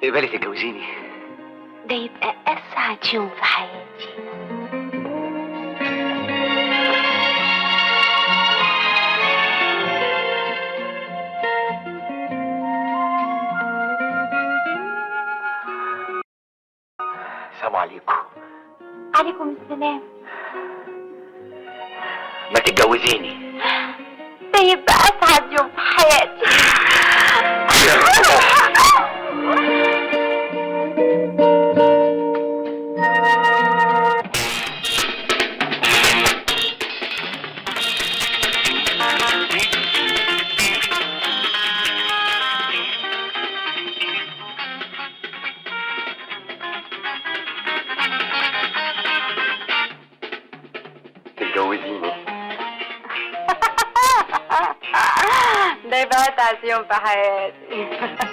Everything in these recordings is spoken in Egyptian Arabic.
تقبلي تتجوزيني ده يبقى اسعد يوم في حياتي السلام عليكم عليكم السلام ما تتجوزيني ده يبقى اسعد يوم في حياتي تتجوزيني ده يبقى اسعد يوم في حياتي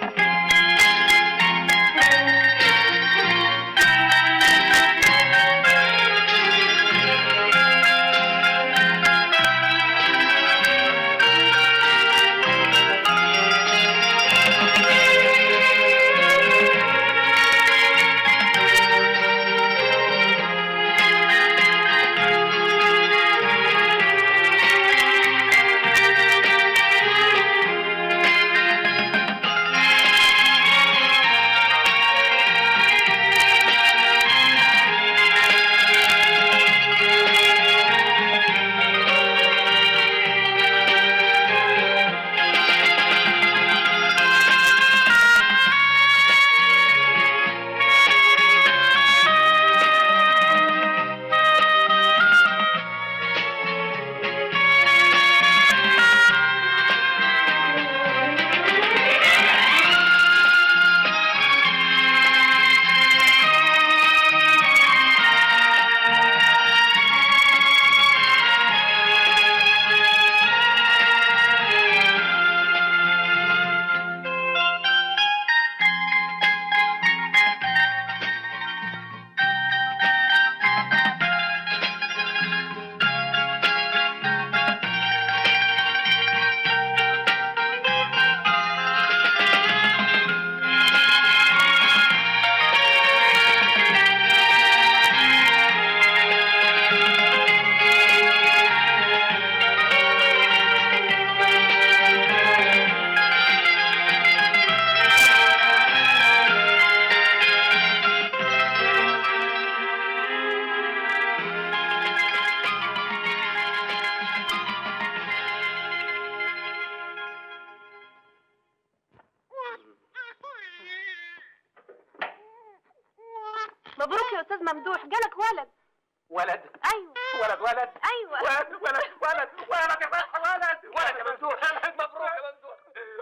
مبروك يا استاذ ممدوح جالك ولد ولد ايوه ولد ولد ايوه ولد ولد ولد ولد يا فرحة ولد ولد يا ممدوح مبروك يا ممدوح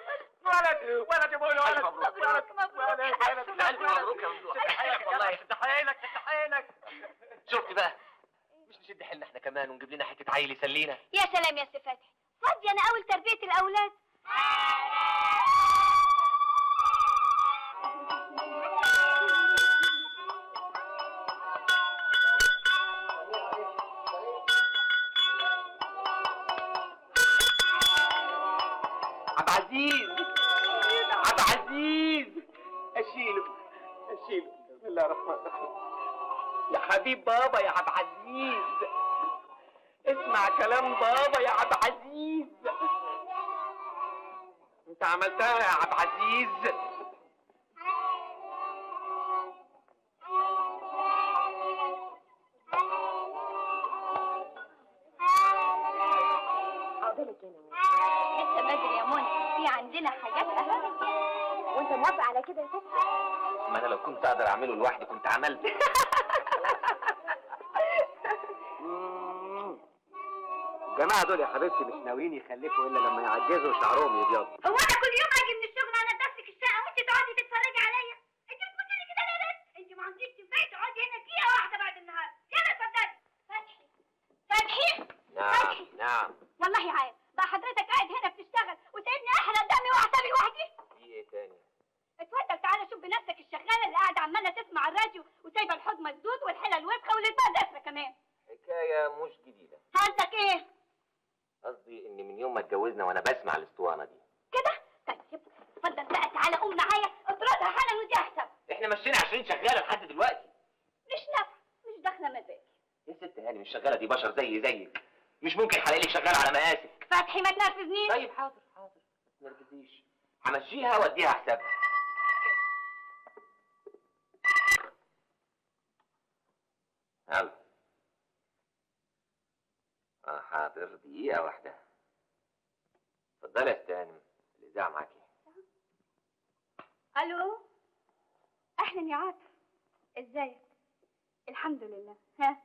ولد ولد يا بولا ولد مبروك، ولد مبروك. ولد ألف ولد ألف مبروك. مبروك يا ممدوح شد حيلك والله شد حيلك شد حيلك شفت بقى مش نشد حيلنا احنا كمان ونجيب لنا حتة عيل يسلينا يا سلام يا سي فتحي فاضي انا اول تربيه الاولاد عبد العزيز عبد العزيز اشيله اشيله بسم الله الرحمن الرحيم يا حبيب بابا يا عبد العزيز اسمع كلام بابا يا عبد العزيز انت عملتها يا عبد العزيز عقبالك يا لسه بدري يا منى في عندنا حاجات اهم وانت موافق على كده يا فتحي ما انا لو كنت اقدر اعمله لوحدي كنت عملت الجماعة دول يا حبيبتي مش ناويين يخلفوا الا لما يعجزوا شعرهم يبيض هو انا كل يوم اجي من الشغل على نفسك الشقه وانت تقعدي تتفرجي عليا انت بتقولي لي كده ليه بس انت ما عندكش تنفعي تقعدي هنا دقيقه واحده بعد النهار يلا اتفضلي فتحي فتحي نعم نعم والله عارف بقى حضرتك قاعد هنا بتشتغل وسايبني احرق دمي واعصابي لوحدي في ايه تاني اتفضل تعالى شوف بنفسك الشغاله اللي قاعده عماله تسمع الراديو وسايبه الحوض مسدود والحلل وسخه والاطباق دافره كمان حكاية مش جديدة قصدك ايه قصدي ان من يوم ما اتجوزنا وانا بسمع الاسطوانة دي كده طيب اتفضل بقى تعالى قوم معايا اطردها حالا ودي احسن احنا مشينا 20 شغاله لحد دلوقتي مش نافع مش داخله مزاجي يا ست هاني مش شغاله دي بشر زي زيك مش ممكن هلاقي لك شغاله على مقاسك فتحي ما تنرفزنيش طيب حاضر حاضر ما تنرفزيش همشيها واديها حسابها يلا اه حاضر دقيقة واحدة اتفضلي يا استهانم الإذاعة معاكي الو اهلا يا عاطف ازيك الحمد لله ها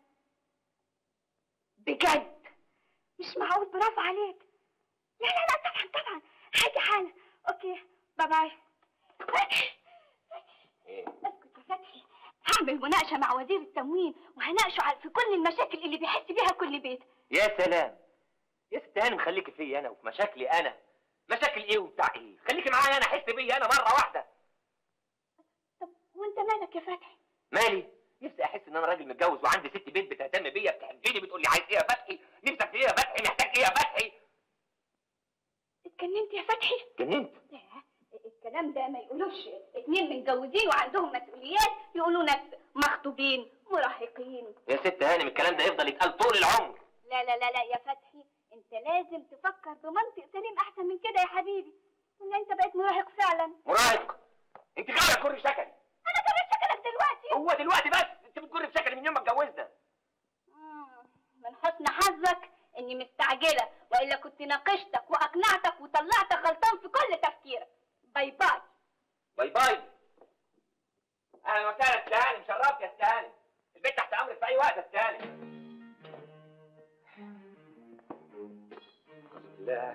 بجد مش معقول برافو عليك لا لا لا طبعا طبعا حاجة حالة اوكي باي باي فتحي ايه اسكت يا فتحي هعمل مناقشة مع وزير التموين وهناقشه على في كل المشاكل اللي بيحس بيها كل بيت يا سلام يا ست هانم خليكي فيا انا وفي مشاكلي انا مشاكل ايه وبتاع ايه خليكي معايا انا احس بيا انا مره واحده طب وانت مالك يا فتحي مالي نفسي احس ان انا راجل متجوز وعندي ست بيت بتهتم بيا بتحبني بتقول لي عايز ايه يا فتحي نفسك في ايه يا فتحي محتاج ايه يا فتحي اتكلمت يا فتحي جننت لا الكلام ده ما يقولوش اتنين متجوزين وعندهم مسؤوليات يقولوا ناس مخطوبين مراهقين يا ست هانم الكلام ده يفضل يتقال طول العمر لا لا لا لا يا فتحي انت لازم تفكر بمنطق سليم احسن من كده يا حبيبي ولا انت بقيت مراهق فعلا مراهق انت كده بتجري في شكلي انا جريت شكلك دلوقتي هو دلوقتي بس انت بتجري في شكلي من يوم ما اتجوزنا مم، من حسن حظك اني مستعجله والا كنت ناقشتك واقنعتك وطلعتك غلطان في كل تفكيرك باي باي باي باي اهلا وسهلا يا استهانم شرفت يا استهانم البيت تحت امرك في اي وقت يا استهانم لا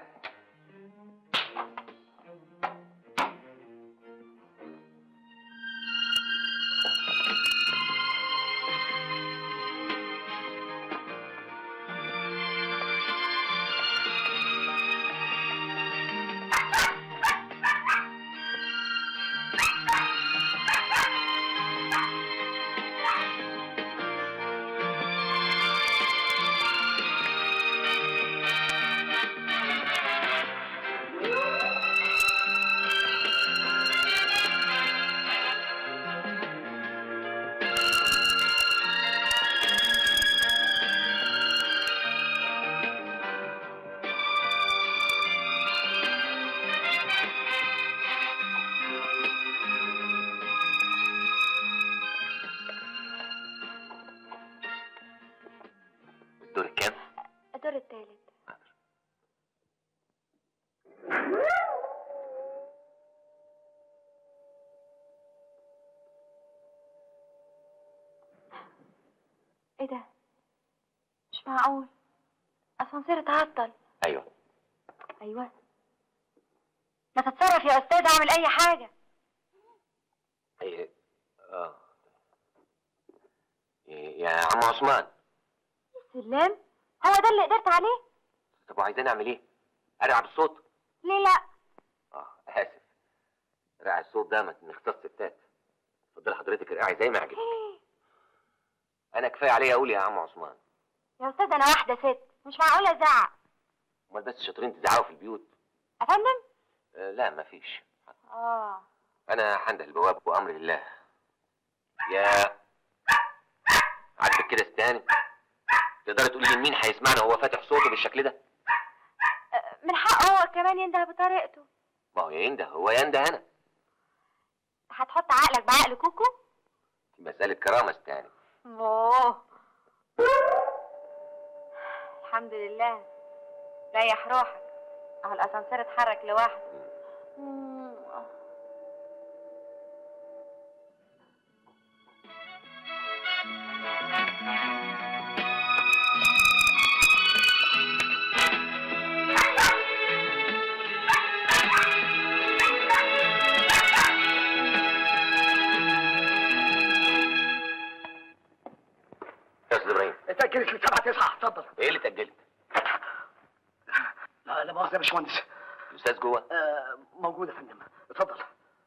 الدور الكام؟ الدور الثالث ايه ده مش معقول اسانسير اتعطل ايوه ايوه ما تتصرف يا استاذ اعمل اي حاجه ايه اه إيه يا عم عثمان سلام هو ده اللي قدرت عليه طب وعايزين اعمل ايه؟ ارجع بالصوت؟ ليه لا اه اسف رقع الصوت ده ما نختص ستات اتفضل حضرتك ارقعي زي ما يعجبك انا كفايه عليا اقول يا عم عثمان يا استاذ انا واحده ست مش معقوله ازعق امال بس شاطرين تزعقوا في البيوت افندم آه لا مفيش اه انا حنده البواب وامر لله يا عاجبك كده استهاني تقدري تقولي لي مين هيسمعنا وهو فاتح صوته بالشكل ده من حقه هو كمان ينده بطريقته ما هو ينده هو ينده انا هتحط عقلك بعقل كوكو دي مساله كرامه استهاني اوه الحمد لله ريح روحك اهو الاسانسير اتحرك لوحده مم. يا استاذ ابراهيم اتأجلت لسبعة تسعة اتفضل ايه اللي اتاجلت لا لا مؤاخذة يا باشمهندس الاستاذ جوه آه موجود يا فندم اتفضل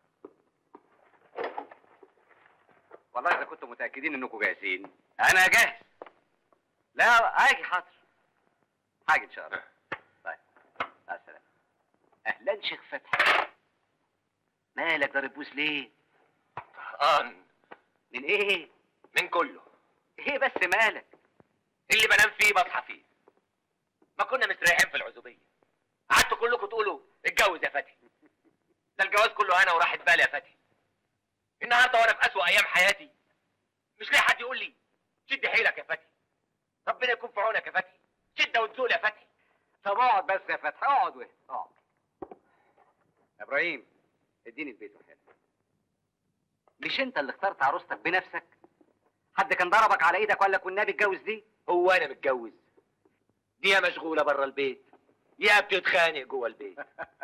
والله اذا كنتم متاكدين انكم جاهزين انا جاهز لا هاجي حاضر حاجه ان شاء الله طيب مع السلامه اهلا شيخ فتحي مالك ضارب بوس ليه طهقان من ايه من كله ايه بس مالك اللي بنام فيه بصحى فيه ما كنا مستريحين في العزوبيه قعدتوا كلكم تقولوا اتجوز يا فتحي ده الجواز كله انا وراحت بالي يا فتحي النهارده وانا في اسوأ ايام حياتي مش لاقي حد يقول لي شد حيلك يا فتحي ربنا يكون في عونك يا فتحي شده وتزول يا فتحي طب اقعد بس يا فتحي اقعد وين اقعد يا ابراهيم اديني البيت وحياتك مش انت اللي اخترت عروستك بنفسك حد كان ضربك على ايدك ولا كنا اتجوز دي هو انا متجوز دي يا مشغوله بره البيت يا بتتخانق جوه البيت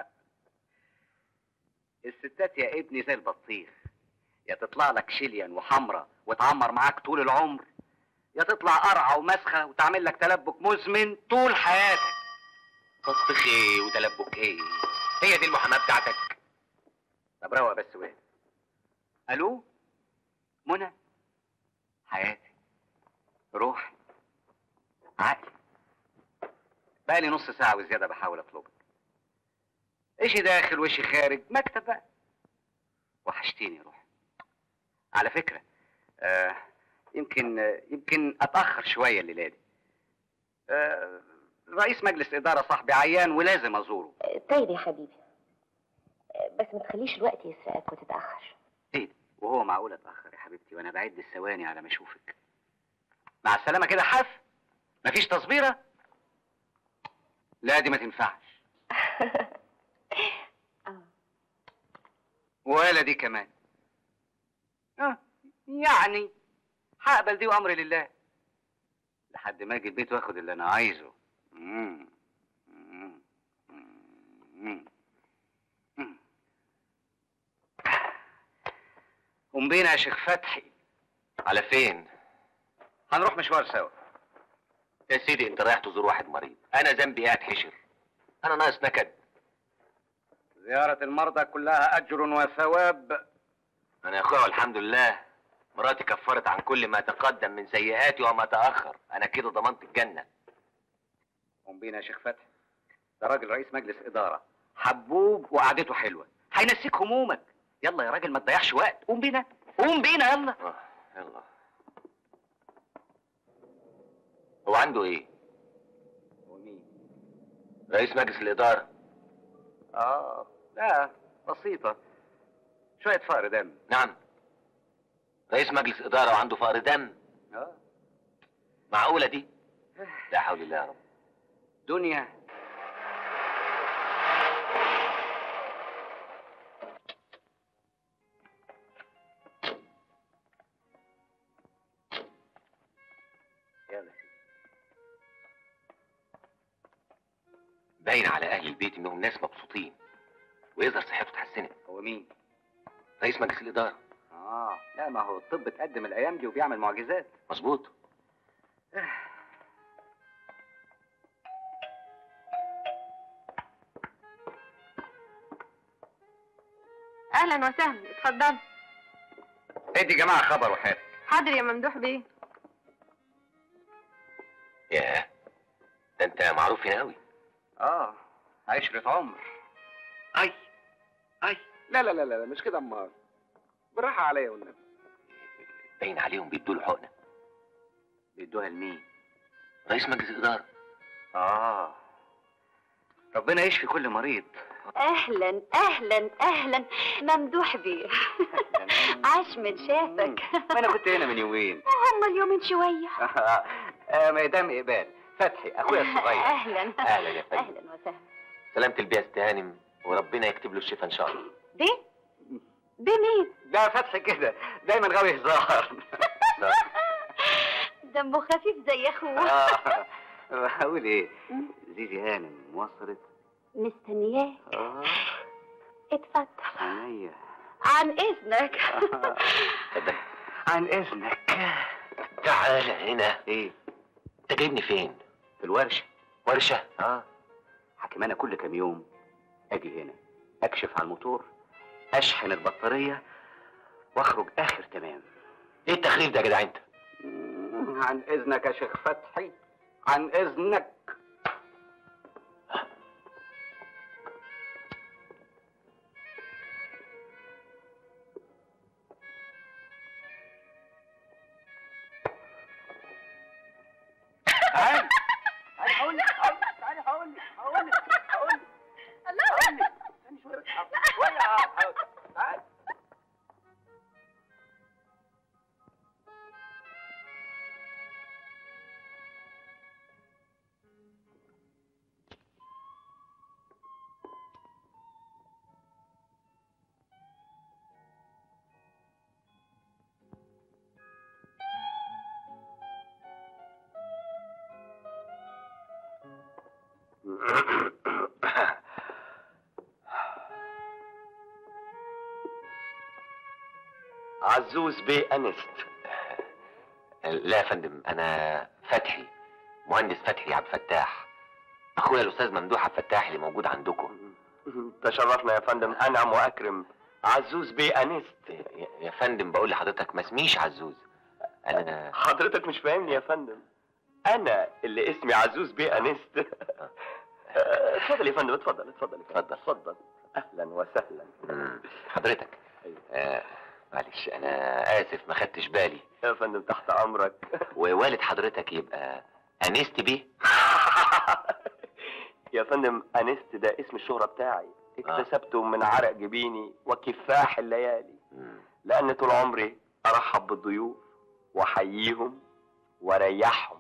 الستات يا ابني زي البطيخ يا تطلع لك شليان وحمرة وتعمر معاك طول العمر يا تطلع قرعة ومسخة وتعمل لك تلبك مزمن طول حياتك بطخ ايه وتلبك ايه هي دي المحاماه بتاعتك طب روق بس وين الو منى حياتي روحي عقلي بقالي نص ساعة وزيادة بحاول اطلبك ايشي داخل وشي خارج مكتب بقى وحشتيني يا روحي على فكرة آه يمكن آه يمكن اتأخر شوية الليلة دي آه رئيس مجلس إدارة صاحبي عيان ولازم أزوره طيب يا حبيبي بس ما تخليش الوقت يسرقك وتتأخر ايه ده؟ وهو معقول اتاخر يا حبيبتي وانا بعد الثواني على ما اشوفك مع السلامه كده حف مفيش تصبيره لا دي ما تنفعش آه. ولا دي كمان اه يعني هقبل دي وامري لله لحد ما اجي البيت واخد اللي انا عايزه مم. مم. مم. مم. قوم بينا يا شيخ فتحي على فين هنروح مشوار سوا يا سيدي انت رايح تزور واحد مريض انا ذنبي قاعد حشر انا ناقص نكد زيارة المرضى كلها أجر وثواب انا يا اخويا الحمد لله مراتي كفرت عن كل ما تقدم من سيئاتي وما تاخر انا كده ضمنت الجنه قوم بينا يا شيخ فتحي ده راجل رئيس مجلس إدارة حبوب وقعدته حلوة هينسيك همومك يلا يا راجل ما تضيعش وقت قوم بينا قوم بينا يلا آه، يلا هو عنده ايه ومين رئيس مجلس الاداره اه لا بسيطة شوية فقر دم نعم رئيس مجلس اداره وعنده فقر دم اه معقوله دي لا حول الله يا رب دنيا يلا يا سيدي. باين على اهل البيت انهم ناس مبسوطين ويظهر صحته اتحسنت هو مين؟ رئيس مجلس الاداره اه لا ما هو الطب اتقدم الايام دي وبيعمل معجزات مظبوط اهلا وسهلا اتفضل ادي يا جماعه خبر وحياتك حاضر يا ممدوح بيه ياه ده انت معروف هنا قوي اه عشرة عمر اي اي لا لا لا لا مش كده امال بالراحه عليا والنبي باين عليهم بيدوا له حقنه بيدوها لمين؟ رئيس مجلس الاداره اه ربنا يشفي كل مريض اهلا اهلا اهلا ممدوح بيه عاش من شافك ما انا كنت هنا من يومين هم اليومين شويه آه مدام اقبال فتحي اخويا الصغير اهلا أهلا يا فندم. اهلا وسهلا سلامة البيئة استهانم وربنا يكتب له الشفاء ان شاء الله بيه بيه مين ده فتحي كده دايما غاوي هزار دمه خفيف زي اخوه آه، هقول ايه زيزي هانم وصلت مستنياه اه اتفضل عينيا عن اذنك اتفضل عن اذنك تعال هنا ايه انت جايبني فين في الورشه ورشة اه حكيمانة كل كام يوم اجي هنا اكشف على الموتور اشحن البطاريه واخرج اخر تمام ايه التخريف ده يا جدع انت مم، عن اذنك يا شيخ فتحي عن اذنك عزوز بيه انست لا يا فندم انا فتحي مهندس فتحي عبد الفتاح اخويا الاستاذ ممدوح عبد الفتاح اللي موجود عندكم تشرفنا يا فندم انعم واكرم عزوز بيه انست يا- يا فندم بقول لحضرتك ما اسميش عزوز انا حضرتك مش فاهمني يا فندم انا اللي اسمي عزوز بيه انست آه، اتفضل يا فندم اتفضل اتفضل يا فندم. اتفضل اهلا وسهلا مم، حضرتك آه معلش انا اسف ما خدتش بالي يا فندم تحت امرك ووالد حضرتك يبقى انست بيه يا فندم انست ده اسم الشهرة بتاعي اكتسبته من عرق جبيني وكفاح الليالي مم. لان طول عمري ارحب بالضيوف واحييهم واريحهم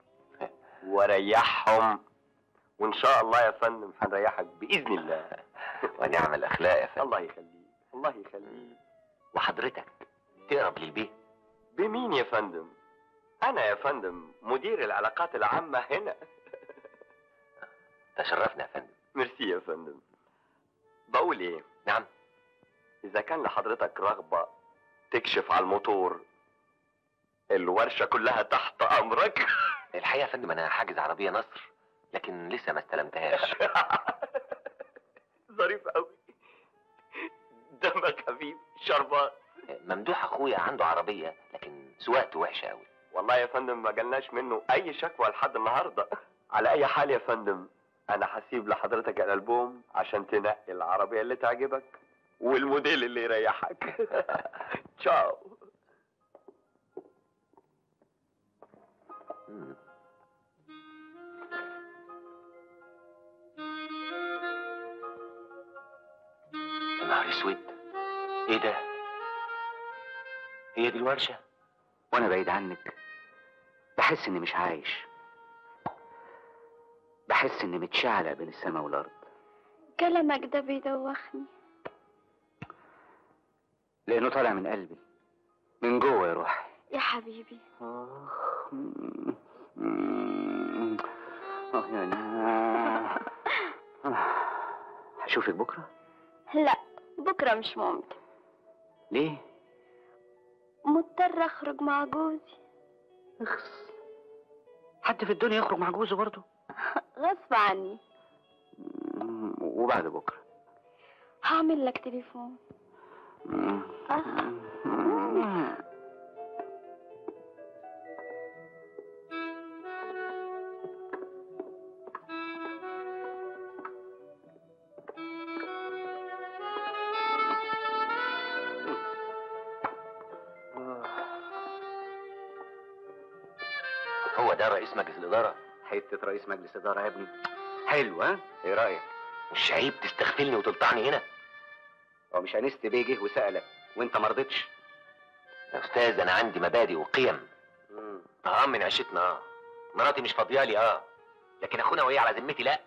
واريحهم وان شاء الله يا فندم هنريحك باذن الله ونعم الاخلاق يا فندم الله يخليك الله يخليك وحضرتك تقرب للبيه بمين يا فندم انا يا فندم مدير العلاقات العامة هنا تشرفنا يا فندم ميرسي يا فندم بقول ايه نعم اذا كان لحضرتك رغبة تكشف على الموتور الورشة كلها تحت امرك الحقيقه يا فندم انا حاجز عربيه نصر لكن لسه ما استلمتهاش ظريف قوي دمك خفيف شربات ممدوح اخويا عنده عربيه لكن سواقته وحشه قوي والله يا فندم ما جالناش منه اي شكوى لحد النهارده على اي حال يا فندم انا هسيب لحضرتك الالبوم عشان تنقي العربيه اللي تعجبك والموديل اللي يريحك تشاو مم. يا نهار اسود ايه ده هي دي الورشه وانا بعيد عنك بحس اني مش عايش بحس اني متشعلق بين السماء والارض كلامك ده بيدوخني لانه طالع من قلبي من جوه يا روحي يا حبيبي آخ. مم. مم. آه يا أنا. هشوفك بكرة؟ لا بكرة مش ممكن ليه؟ مضطر اخرج مع جوزي اخس حد في الدنيا يخرج مع جوزه برضه؟ غصب عني مم. وبعد بكرة؟ هعمل لك تليفون مم. آه. مم. هو ده رئيس مجلس الاداره حتة رئيس مجلس إدارة يا ابني حلو ها؟ إيه رأيك؟ مش عيب تستغفلني وتلطعني هنا هو مش أنست بيه جه وسألك وأنت ما رضيتش؟ يا استاذ انا عندي مبادئ وقيم مم. اه من عيشتنا اه مراتي مش فاضيالي اه لكن اخونا وهي على ذمتي لا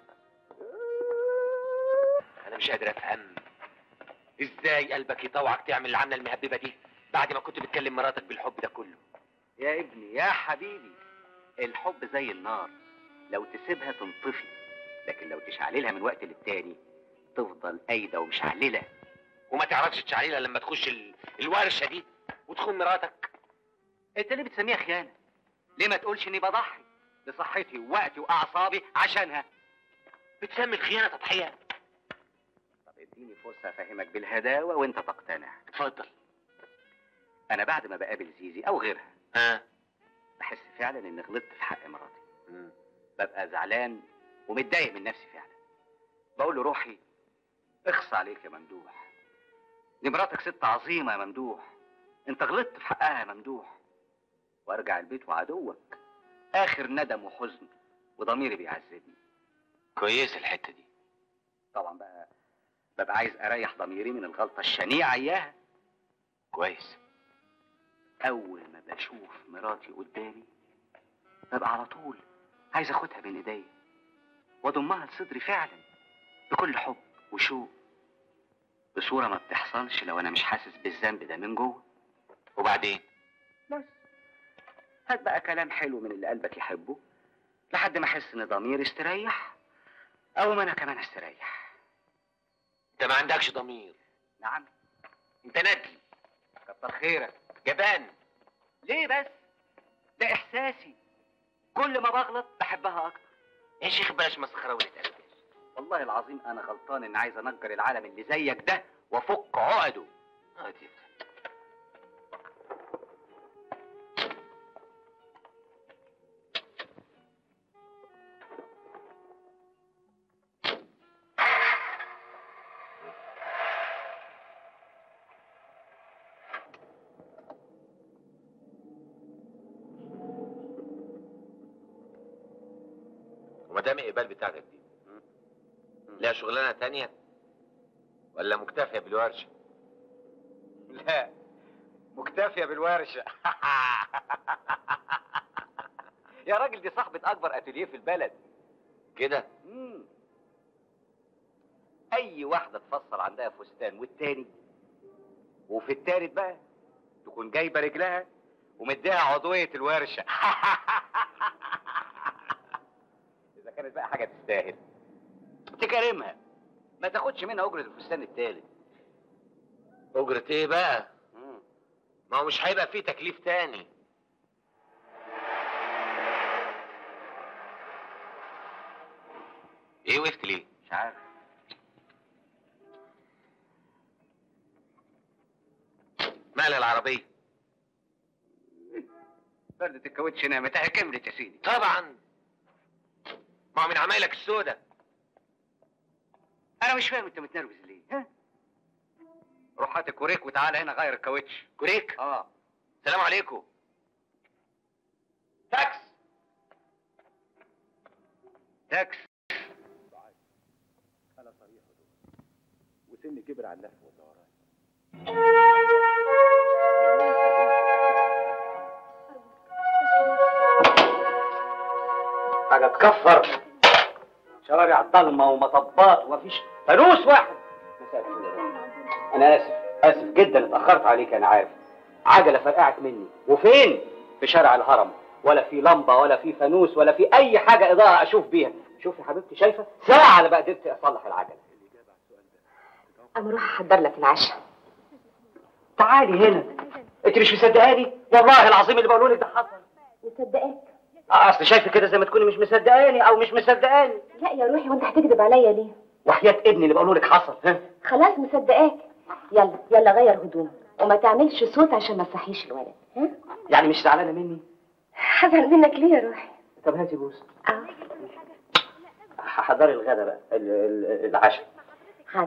انا مش قادر افهم ازاي قلبك يطوعك تعمل العمله المهببه دي بعد ما كنت بتكلم مراتك بالحب ده كله يا ابني يا حبيبي الحب زي النار لو تسيبها تنطفي لكن لو تشعللها من وقت للتاني تفضل قايده ومشعلله وما تعرفش تشعليلها لما تخش ال... الورشه دي وتخون مراتك انت ليه بتسميها خيانه ليه ما تقولش اني بضحي بصحتي ووقتي واعصابي عشانها بتسمي الخيانه تضحيه طب اديني فرصه افهمك بالهداوه وانت تقتنع اتفضل انا بعد ما بقابل زيزي او غيرها ها بحس فعلا اني غلطت في حق مراتي مم. ببقى زعلان ومتضايق من نفسي فعلا بقول له روحي اخص عليك يا ممدوح دي مراتك ست عظيمه يا ممدوح انت غلطت في حقها يا ممدوح وارجع البيت وعدوك اخر ندم وحزن وضميري بيعذبني كويس الحته دي طبعا بقى ببقى عايز اريح ضميري من الغلطه الشنيعه اياها كويس اول ما بشوف مراتي قدامي ببقى على طول عايز اخدها بين ايديا واضمها لصدري فعلا بكل حب وشوق بصوره ما بتحصلش لو انا مش حاسس بالذنب ده من جوه وبعدين بس هات بقى كلام حلو من اللي قلبك يحبه لحد ما احس ان ضميري استريح او ما انا كمان استريح انت ما عندكش ضمير نعم انت ندل كتر خيرك جبان ليه بس ده احساسي كل ما بغلط بحبها اكتر يا شيخ بلاش مسخره ونتقلب والله العظيم انا غلطان ان عايز انكر العالم اللي زيك ده وافك عقده اه دي ومدام اقبال بتاعتك دي لها شغلانه تانية ولا مكتفيه بالورشه لا مكتفيه بالورشه يا راجل دي صاحبة أكبر أتيليه في البلد كده مم. أي واحدة تفصل عندها فستان والتاني وفي التالت بقى تكون جايبة رجلها ومديها عضوية الورشة إذا كانت بقى حاجة تستاهل تكرمها ما تاخدش منها أجرة الفستان التالت اجرة ايه بقى مم. ما هو مش هيبقى فيه تكليف تاني ايه وقفت ليه مش عارف مال العربيه بردة الكاوتش نامت اهي كملت يا سيدي طبعا ما هو من عمايلك السودة انا مش فاهم انت متنرفز ليه ها روح هات الكوريك وتعالى هنا غير الكاوتش كوريك اه سلام عليكم تاكس تاكس وسني كبر على اللف والدوران حاجه تكفر شوارع ضلمه ومطبات ومفيش فانوس واحد مساء الخير. انا اسف اسف جدا اتاخرت عليك انا عارف عجله فرقعت مني وفين في شارع الهرم ولا في لمبه ولا في فانوس ولا في اي حاجه اضاءه اشوف بيها شوف يا حبيبتي شايفه ساعه على بقى قدرت اصلح العجله انا اروح احضر لك العشاء تعالي هنا انت مش مصدقاني والله العظيم اللي بقوله لك ده حصل مصدقاك اه اصل شايفه كده زي ما تكوني مش مصدقاني او مش مصدقاني لا يا روحي وانت هتكذب عليا ليه وحياه ابني اللي بقوله لك حصل ها خلاص مصدقاك يلا يلا غير هدومك وما تعملش صوت عشان ما تصحيش الولد ها يعني مش زعلانه مني حزن منك ليه يا روحي طب هاتي بوس اه حضري الغدا بقى ال- ال- العشاء حاضر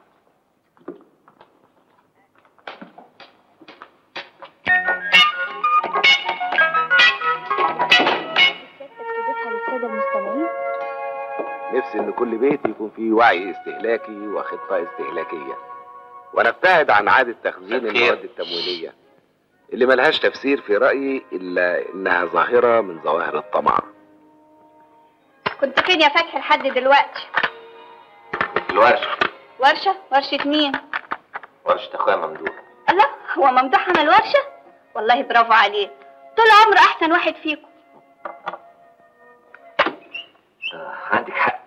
للسادة المستمعين نفسي ان كل بيت يكون فيه وعي استهلاكي وخطه استهلاكيه ونبتعد عن عاده تخزين تفكير. المواد التموينيه اللي ملهاش تفسير في رايي الا انها ظاهره من ظواهر الطمع كنت فين يا فتحي لحد دلوقتي الورشه ورشة ورشة مين ورشه اخويا ممدوح الله هو ممدوح عمل ورشة والله برافو عليه طول عمره احسن واحد فيكم آه، عندك حق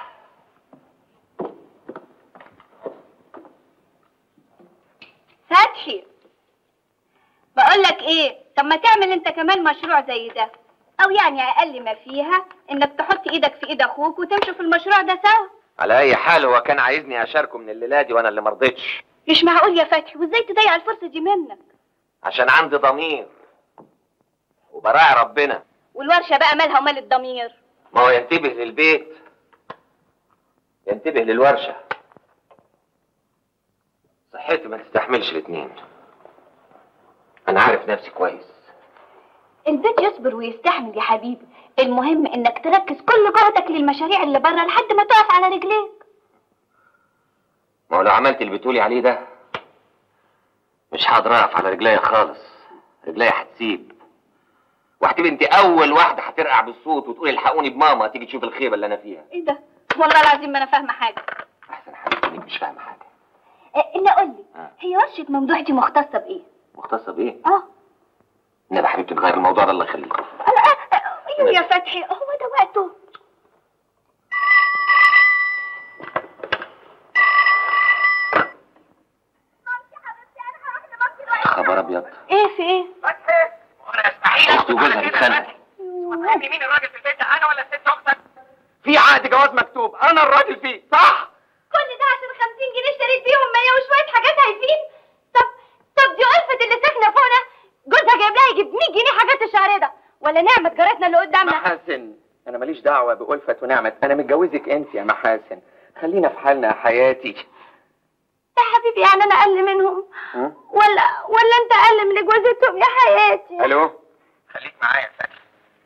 فتحي بقول لك ايه طب ما تعمل انت كمان مشروع زي ده او يعني اقل ما فيها انك تحط ايدك في ايد اخوك وتمشوا في المشروع ده سوا على اي حال هو كان عايزني اشاركه من الليله دي وانا اللي مرضتش مش معقول يا فتحي وازاي تضيع الفرصة دي منك عشان عندي ضمير وبراعي ربنا والورشة بقى مالها ومال الضمير ما هو ينتبه للبيت ينتبه للورشة صحتي ما تستحملش الاتنين انا عارف نفسي كويس البيت يصبر ويستحمل يا حبيبي المهم انك تركز كل جهدك للمشاريع اللي بره لحد ما تقف على رجليك ما هو لو عملت اللي بتقولي عليه ده مش هقدر اقف على رجليا خالص رجليا هتسيب وهتبقى انت اول واحده هترقع بالصوت وتقولي الحقوني بماما تيجي تشوف الخيبه اللي انا فيها ايه ده والله العظيم ما انا فاهمه حاجه احسن حاجه انك مش فاهمه حاجه إيه الا قول لي آه. هي ورشه ممدوح دي مختصه بايه مختصه بايه اه انا حبيبتي نغير الموضوع ده الله يخليك أنا- آه، آه، ايوه يا فتحي هو ده وقته خبر ابيض ايه في ايه فتحي وانا استحيل اختي وجوزها بيتخانقوا فهمني مين الراجل في البيت ده انا ولا ست اختك في عقد جواز مكتوب انا الراجل فيه صح كل ده عشان 50 جنيه اشتريت بيهم 100 وشويه حاجات هايفين طب طب دي ألفة اللي ساكنه فوقنا جوزها جايب لها يجيب 100 جنيه حاجات الشهر ده ولا نعمة جارتنا اللي قدامنا محاسن انا ماليش دعوه بألفة ونعمة انا متجوزك انت يا محاسن خلينا في حالنا يا حياتي يا حبيبي يعني انا اقل منهم ها؟ ولا ولا انت اقل من جوزتهم يا حياتي الو خليك معايا يا فتحي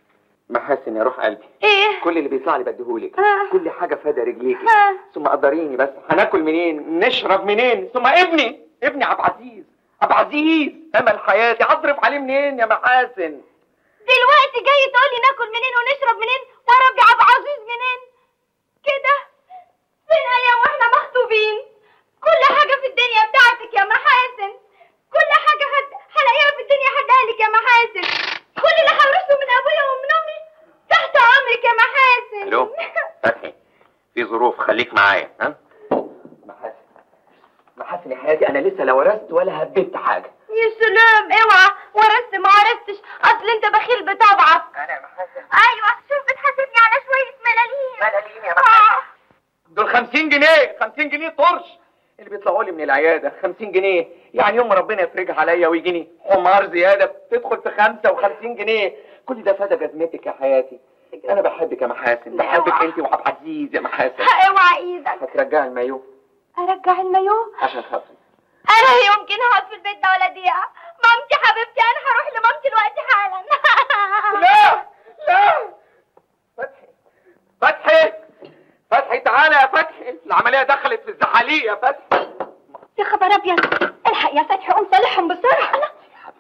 محاسن يا روح قلبي ايه كل اللي بيطلع لي بديهولك آه. كل حاجه فادا رجليكي آه. ثم قدريني بس هناكل منين نشرب منين ثم ابني ابني عبد العزيز عبد العزيز امل حياتي هصرف عليه منين يا محاسن دلوقتي جاي تقولي ناكل منين ونشرب منين واربي عبد العزيز منين كده فين ايام واحنا مخطوبين كل حاجه في الدنيا بتاعتك يا محاسن كل حاجه هد... هلاقيها في الدنيا هديها لك يا محاسن كل اللي هورثه من ابويا ومن امي تحت امرك يا محاسن الو فتحي في ظروف خليك معايا ها محاسن محاسن يا حياتي انا لسه لا ورثت ولا هببت حاجه يا سلام اوعى ورثت ما ورثتش اصل انت بخيل بطبعك انا يا محاسن ايوه شوف بتحاسبني على شويه ملاليم ملاليم يا آه. دول 50 جنيه 50 جنيه طرش اللي بيطلعوا لي من العياده 50 جنيه يعني يوم ما ربنا يفرجها عليا ويجيني حمار زياده تدخل في 55 جنيه كل ده فدا جزمتك يا حياتي انا بحبك يا محاسن بحبك اوعى. انت وعبد العزيز يا محاسن اوعى ايدك هترجعي المايو ارجع المايوه عشان خاطري انا يمكن هقعد في البيت ده ولا دقيقه مامتي حبيبتي انا هروح لمامتي دلوقتي حالا لا لا فتحي فتحي فتحي تعالى يا فتحي العمليه دخلت في الزحاليق يا فتحي يا خبر ابيض الحق يا فتحي قوم صالحهم بسرعه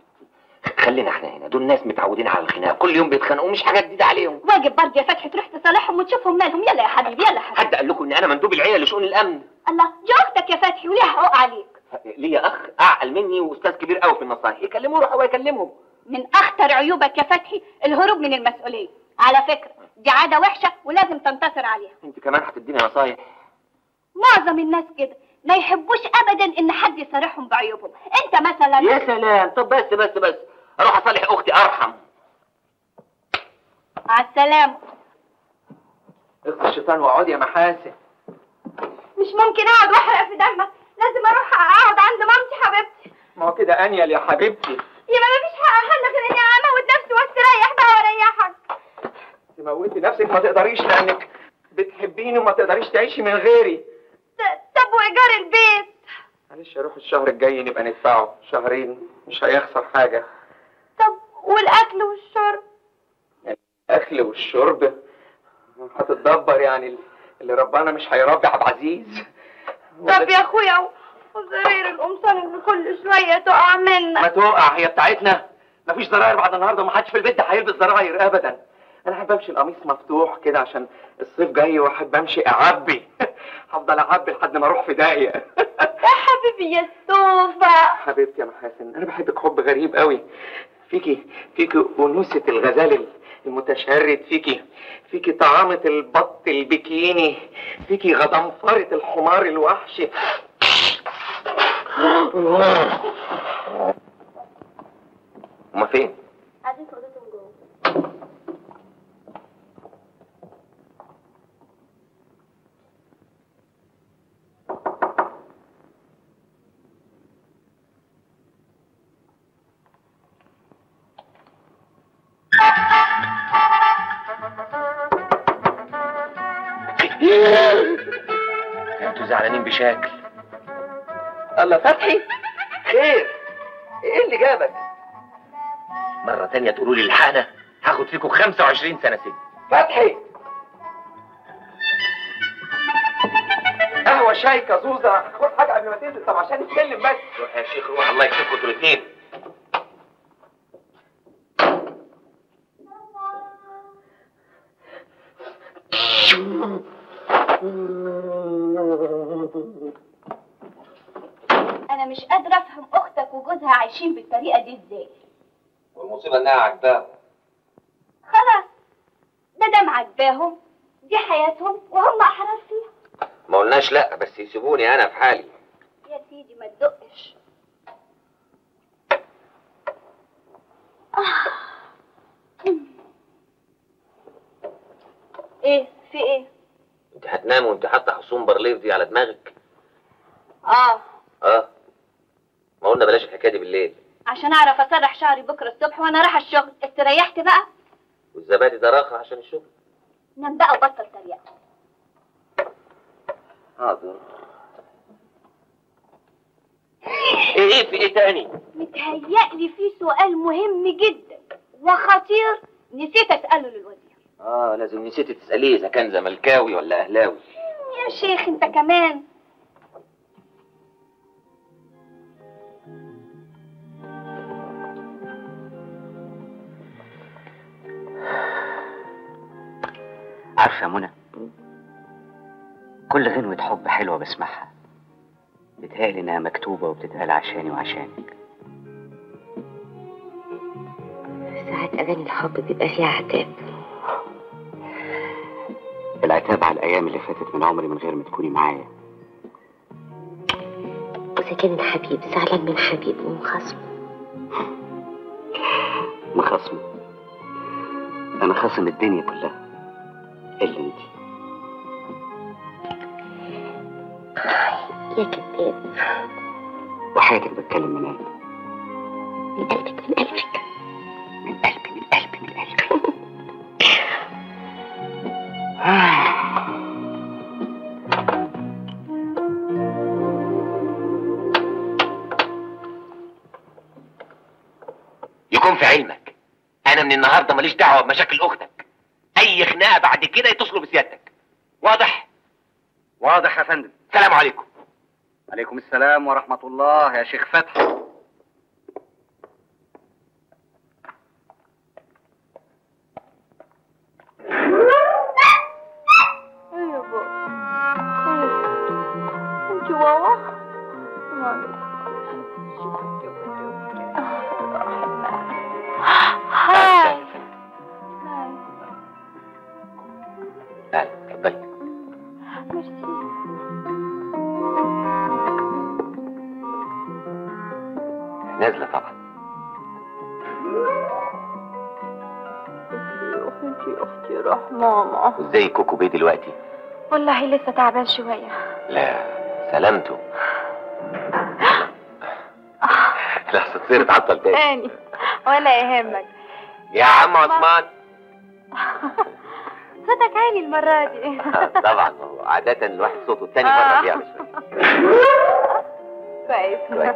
خلينا احنا هنا دول ناس متعودين على الخناق كل يوم بيتخانقوا مش حاجه جديده عليهم واجب برضه يا فتحي تروح تصالحهم وتشوفهم مالهم يلا يا حبيبي يلا يا حبيبي حد قال لكم ان انا مندوب العيله لشؤون الامن الله دي اختك يا فتحي وليها حقوق عليك ليا اخ اعقل مني واستاذ كبير قوي في النصائح يكلموه روح هو يكلمهم من اخطر عيوبك يا فتحي الهروب من المسؤوليه على فكره دي عاده وحشه ولازم تنتصر عليها انت كمان هتديني نصايح معظم الناس كده ما يحبوش ابدا ان حد يصارحهم بعيوبهم انت مثلا يا سلام طب بس بس بس اروح اصالح اختي ارحم مع السلامه اخت الشيطان واقعد يا محاسن مش ممكن اقعد واحرق في دمك لازم اروح اقعد عند مامتي حبيبتي ما هو كده انيل يا حبيبتي يبقى مفيش حق حل غير اني اموت نفسي واستريح بقى واريحك تموتي نفسك ما تقدريش لانك بتحبيني وما تقدريش تعيشي من غيري ت- طب وايجار البيت معلش اروح الشهر الجاي نبقى ندفعه شهرين مش هيخسر حاجه طب والاكل والشرب الاكل والشرب هتتدبر يعني اللي ربنا مش هيربي عبد العزيز طب يا اخويا وزرير القمصان اللي كل شويه تقع ما منك تقع هي بتاعتنا مفيش زراير بعد النهارده ومحدش في البيت ده هيلبس زراير ابدا انا احب امشي القميص مفتوح كده عشان الصيف جاي واحب امشي اعبي هفضل اعبي لحد ما اروح في داهيه يا حبيبي يا السوفة حبيبتي يا محاسن انا بحبك حب غريب قوي فيكي فيكي انوثه الغزال المتشرد فيكي فيكي طعامة البط البكيني فيكي غضنفرة الحمار الوحشي هما فين انتوا زعلانين بشكل الله فتحي خير ايه اللي جابك مرة تانية تقولوا لي الحقنا هاخد فيكم 25 سنة سجن فتحي قهوة شاي كازوزة خد حاجة قبل ما تنزل طب عشان نتكلم بس روح يا شيخ روح الله يكفيكم انتوا الاثنين انا مش قادره افهم اختك وجوزها عايشين بالطريقه دي ازاي والمصيبة انها عجباهم خلاص ده دام عجباهم دي حياتهم وهم احرار فيها ما قلناش لا بس يسيبوني انا في حالي يا سيدي ما تدقش ايه في ايه انت هتنام وانت حاطه حصون برليف دي على دماغك اه اه ما قلنا بلاش الحكايه دي بالليل عشان اعرف اسرح شعري بكره الصبح وانا رايحه الشغل استريحت بقى والزبادي ده راخه عشان الشغل نام بقى وبطل تريقه حاضر ايه في ايه تاني متهيألي في سؤال مهم جدا وخطير نسيت اساله للوزير اه لازم نسيتي تساليه اذا كان زملكاوي ولا اهلاوي يا شيخ انت كمان عارفه يا منى كل غنوة حب حلوة بسمعها بتهيألي إنها مكتوبة وبتتقال عشاني وعشانك ساعات أغاني الحب بيبقى فيها عتاب العتاب على الأيام اللي فاتت من عمري من غير ما تكوني معايا وإذا كان الحبيب زعلان من حبيبه ومخاصمه مخاصمه أنا خاصم الدنيا كلها إلا أنت يا كذاب وحياتك بتكلم من قلبي من قلبك من قلبك من قلبي من قلبي من قلبي يكون في علمك انا من النهارده ماليش دعوه بمشاكل اختك اي خناقه بعد كده يتصلوا بسيادتك واضح واضح يا فندم سلام عليكم عليكم السلام ورحمة الله يا شيخ فتحي ايه يا بابا انت واوا هاي تعالى اتفضلي نازله طبعا انتي اختي روح ماما وازاي كوكو بيه دلوقتي والله لسه تعبان شويه لا سلامته لحظة تصير تعطل تاني تاني ولا يهمك يا عم عثمان صوتك عالي المرة دي طبعا هو عادة الواحد صوته التاني مرة بيعمل شوية كويس كويس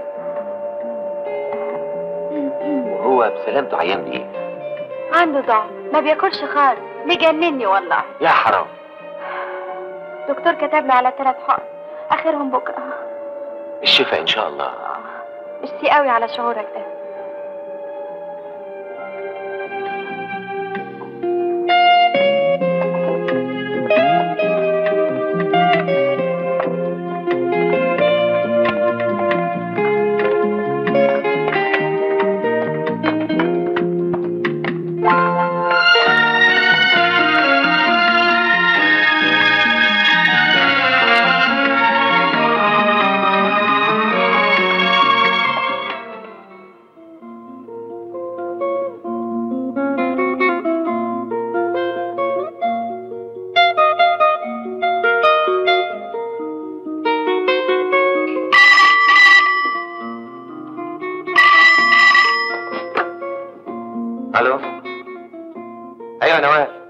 وهو بسلامته عيان بيه عنده ضعف ما بياكلش خالص مجنني والله يا حرام دكتور كتب لي على ثلاث حقن اخرهم بكره الشفاء ان شاء الله مشتي قوي على شعورك ده الو ايوه يا نوال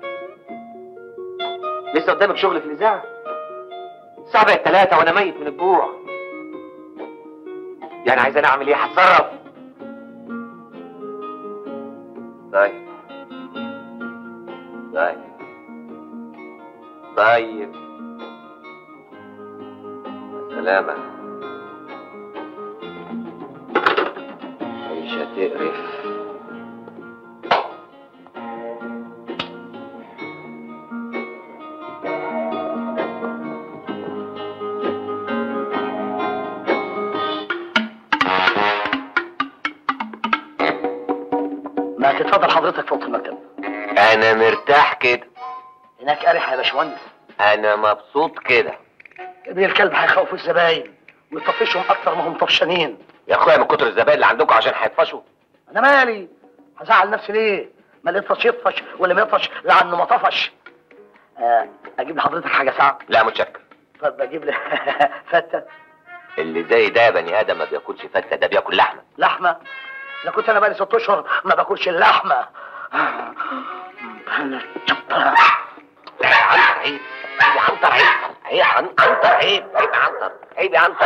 لسه قدامك شغل في الاذاعه الساعه بقت ثلاثة وانا ميت من الجوع يعني عايز انا اعمل ايه هتصرف طيب طيب طيب سلامة عيشة تقرف ما تتفضل حضرتك في اوضه المكتب انا مرتاح كده هناك اريح يا باشمهندس انا مبسوط كده ابن الكلب هيخوفوا الزباين ويطفشهم اكتر ما هم طفشانين يا اخويا من كتر الزبائن اللي عندكم عشان هيطفشوا انا مالي هزعل نفسي ليه ما اللي يطفش يطفش واللي ما يطفش لعنه ما طفش آه، اجيب لحضرتك حاجه ساعه لا متشكر طب اجيب لي فته اللي زي ده بني ادم ما بياكلش فته ده بياكل لحمه لحمه انا كنت انا بقالي ست اشهر ما باكلش اللحمه عنتر عيب عيب يا عنتر عيب عيب يا عن- عنتر عيب عيب يا عنتر عيب يا عنتر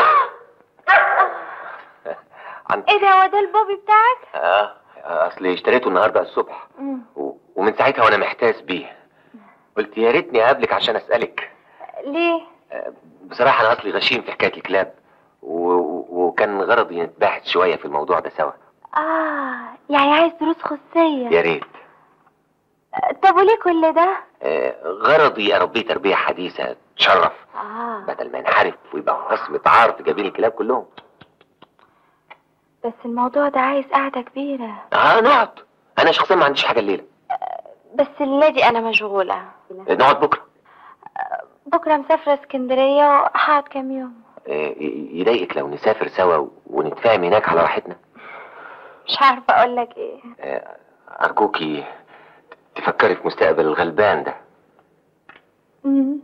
عنتر ايه ده هو ده البوبي بتاعك؟ اه اصل اشتريته النهارده الصبح و... ومن ساعتها وانا محتاس بيه قلت يا ريتني اقابلك عشان اسالك ليه؟ آه، بصراحه انا اصلي غشيم في حكايه الكلاب و... و... وكان غرضي نتباحث شويه في الموضوع ده سوا اه يعني عايز دروس خصوصية يا ريت طب وليه كل ده؟ آه، غرضي اربيه تربيه حديثه تشرف اه بدل ما ينحرف ويبقى خصم عار في جبين الكلاب كلهم بس الموضوع ده عايز قعدة كبيرة اه نقعد انا شخصيا ما عنديش حاجه الليله بس الليلة دي انا مشغولة نقعد بكره بكرة مسافرة اسكندرية وهقعد كام يوم آه، ي- يضايقك لو نسافر سوا ونتفاهم هناك على راحتنا مش عارفة اقول لك ايه آه، ارجوكي تفكري في مستقبل الغلبان ده مم.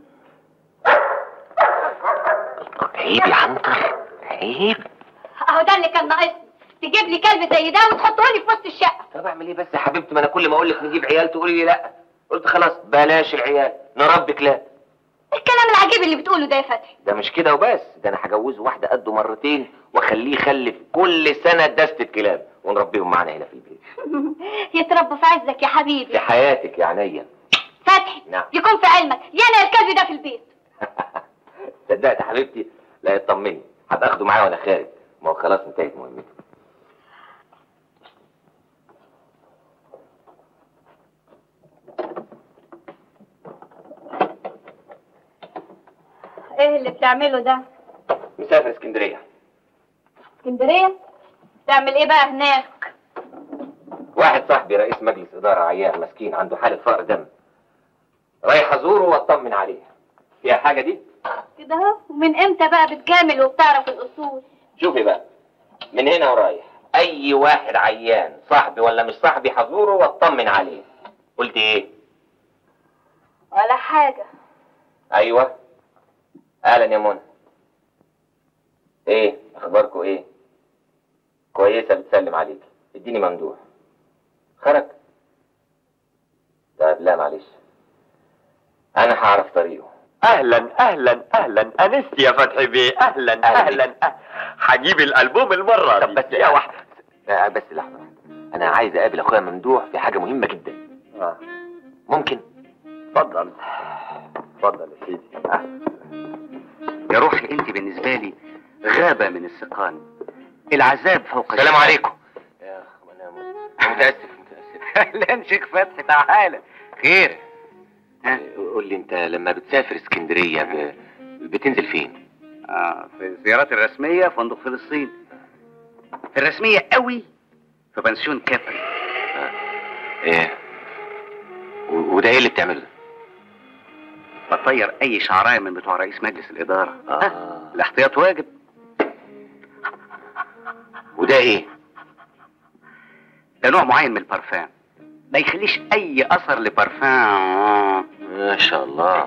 عيب يا عنتر عيب اهو ده اللي كان ناقصني تجيب لي كلب زي ده وتحطه لي في وسط الشقة طب اعمل ايه بس يا حبيبتي ما انا كل ما اقول لك نجيب عيال تقولي لي لا قلت خلاص بلاش العيال نربي كلاب الكلام العجيب اللي بتقوله ده يا فتحي ده مش كده وبس ده انا هجوزه واحده قده مرتين واخليه يخلف كل سنه دستة كلاب ونربيهم معانا هنا في البيت يتربى في عزك يا في حبيبي حياتك يا عينيا فتحي نعم. يكون في علمك يانا الكلب ده في البيت صدقت يا حبيبتي لا يطمني هبقى اخده معايا وانا خارج ما هو خلاص انتهت مهمته ايه اللي بتعمله ده مسافر اسكندريه اسكندرية تعمل ايه بقى هناك واحد صاحبي رئيس مجلس اداره عيان مسكين عنده حاله فقر دم رايح ازوره واطمن عليه فيها حاجه دي كده اهو ومن امتى بقى بتجامل وبتعرف الاصول شوفي بقى من هنا ورايح اي واحد عيان صاحبي ولا مش صاحبي هزوره واطمن عليه قلت ايه ولا حاجة ايوه اهلا يا منى ايه اخباركم ايه كويسه بتسلم عليك اديني ممدوح خرج طيب لا معلش انا هعرف طريقه اهلا اهلا اهلا انست يا فتحي بيه اهلا أهلا اهلا أه- هجيب الالبوم المره طب دي بس يا واحده آه بس لحظه واحدة. انا عايز اقابل اخويا ممدوح في حاجه مهمه جدا آه. ممكن اتفضل اتفضل يا سيدي آه. يا روحي انت بالنسبه لي غابه من السقان العذاب فوق السلام الشعب. عليكم يا اخ انا متاسف متاسف لا شيخ فتحي تعالى خير ها؟ قول لي انت لما بتسافر اسكندريه ب... بتنزل فين آه في الزيارات الرسميه فندق فلسطين الرسميه قوي في بنسيون كابري ايه و... وده ايه اللي بتعمله ده بطير اي شعرايه من بتوع رئيس مجلس الاداره آه. الاحتياط واجب وده ايه ده نوع معين من البارفان ما يخليش اي اثر لبارفان ما شاء الله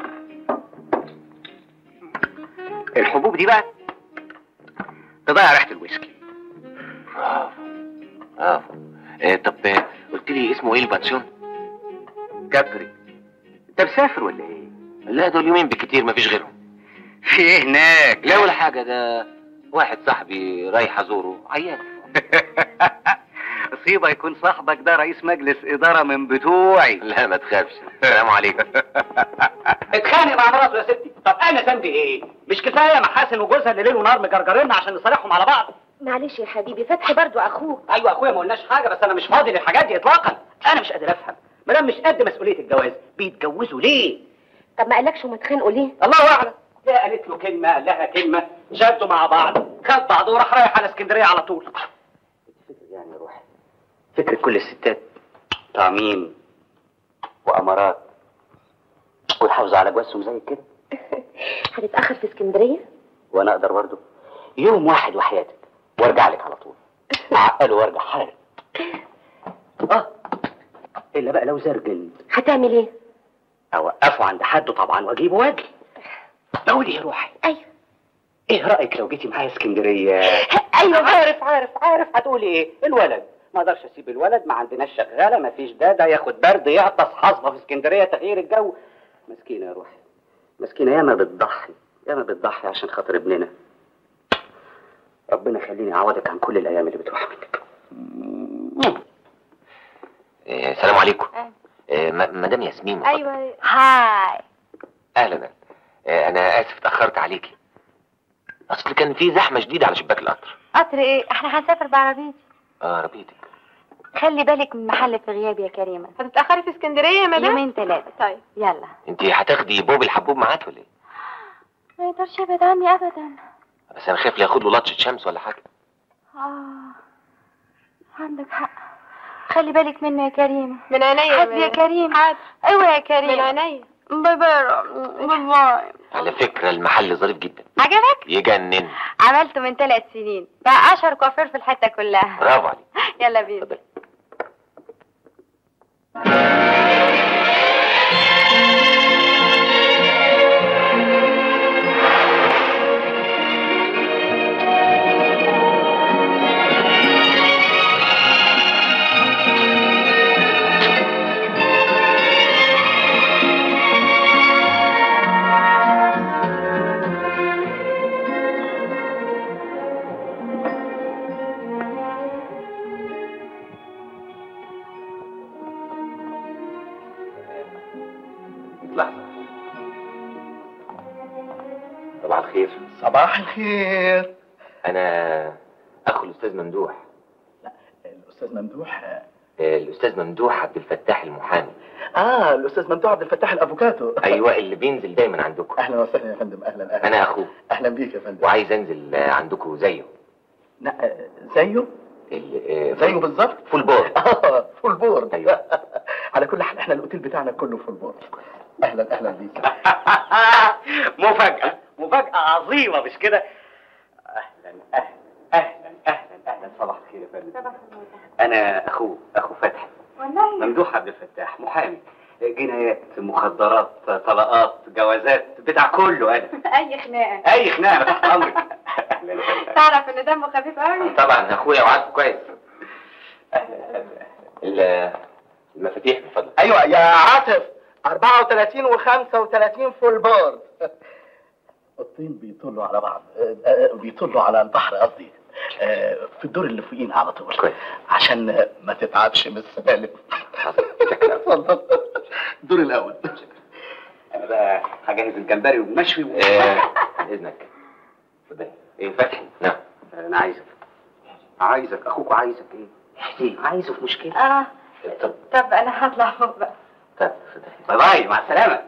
الحبوب دي بقى تضيع ريحه الويسكي برافو برافو إيه طب آه، قلت لي اسمه ايه البانسيون كابري انت مسافر ولا ايه لا دول يومين بكتير مفيش غيرهم في ايه هناك لا ولا حاجه ده واحد صاحبي رايح ازوره عيان مصيبه يكون صاحبك ده رئيس مجلس اداره من بتوعي لا ما تخافش السلام عليكم اتخانق مع مراته يا ستي طب انا ذنبي ايه مش كفايه محاسن وجوزها اللي ليل ونهار مجرجرين عشان نصالحهم على بعض معلش يا حبيبي فتحي برضو اخوك ايوه اخويا ما قلناش حاجه بس انا مش فاضي للحاجات دي اطلاقا انا مش قادر افهم ما دام مش قد مسؤوليه الجواز بيتجوزوا ليه طب ما قالكش هما اتخانقوا ليه الله اعلم لا قالت له كلمه قال لها كلمه شدوا مع بعض خد بعض وراح رايح على اسكندريه على طول يعني روحي فكرة كل الستات تعميم وامارات ويحافظوا على جوازهم زي كده هتتاخر في اسكندريه وانا اقدر برضه يوم واحد وحياتك وارجع لك على طول اعقله وارجع حالا اه الا بقى لو زرجن هتعمل ايه اوقفه عند حده طبعا واجيبه واجي بقول ايه روحي ايوه ايه رايك لو جيتي معايا اسكندريه ايوه عارف عارف عارف هتقولي ايه الولد ما اقدرش اسيب الولد ما عندناش شغاله ما فيش ده ده ياخد برد يعطس حصبه في اسكندريه تغيير الجو مسكينه يا روحي مسكينه ياما بتضحي ياما بتضحي عشان خاطر ابننا ربنا يخليني اعوضك عن كل الايام اللي بتروح منك إيه السلام عليكم أهلا. إيه م- مدام ياسمين من فضلك. ايوه هاي اهلا إيه انا اسف اتاخرت عليكي اصل كان في زحمه شديده على شباك القطر قطر ايه احنا هنسافر بعربيتي اه ربيتك خلي بالك من محل في غيابي يا كريمه هتتأخري في اسكندرية يا مدام؟ يومين ثلاثه طيب يلا انت هتاخدي بوب الحبوب معاك ولا ايه ما يقدرش يبعد عني ابدا بس انا خايف لا ياخد له لطشه شمس ولا حاجه اه عندك حق خلي بالك منه يا كريمه من عينيا يا حسبي يا مدام. كريم حاضر. ايوه يا من كريم عينيا باي باي باي باي على فكره المحل ظريف جدا عجبك يجنن عملته من ثلاث سنين بقى اشهر كوافير في الحته كلها برافو عليك يلا بينا اتفضل. لحظه صباح الخير صباح الخير انا اخو الاستاذ ممدوح الاستاذ ممدوح آه، الاستاذ ممدوح عبد الفتاح المحامي اه الاستاذ ممدوح عبد الفتاح الافوكاتو ايوه اللي بينزل دايما عندكم اهلا وسهلا يا فندم اهلا اهلا انا اخوه اهلا بيك يا فندم وعايز انزل آه، عندكم زيه لا آه، زيه ال- آه، زيه بالظبط فول بورد اه فول بورد أيوة. على كل حال احنا الاوتيل بتاعنا كله فول بورد اهلا اهلا بيك مفاجأة مفاجأة عظيمة مش كده أهلا أهلا أهلا أهلا أهلا صباح الخير يا فندم أنا أخوه أخو فتحي والله ممدوح عبد الفتاح محامي جنايات مخدرات طلقات جوازات بتاع كله أنا اي خناقه أي خناقة تحت أمرك أهلا يا فندم. تعرف ان دمه خفيف قوي طبعا اخويا وعارفه كويس أهلا أهلا ال- المفاتيح من فضلك ايوه يا عاطف 34 و35 فول بورد الطين بيطلوا على بعض آه، آه، بيطلوا على البحر قصدي آه، في الدور اللي فوقينا على طول كويس. عشان آه، ما تتعبش من السلالم حاضر شكرا اتفضل الدور الاول أنا بقى هجهز الجمبري والمشوي و... آه، عن اذنك اتفضل إيه فتحي نعم أنا عايزك عايزك أخوك عايزك إيه؟ إيه عايزه في مشكلة اه طب طب انا هطلع فوق بقى طب اتفضل باي باي مع السلامة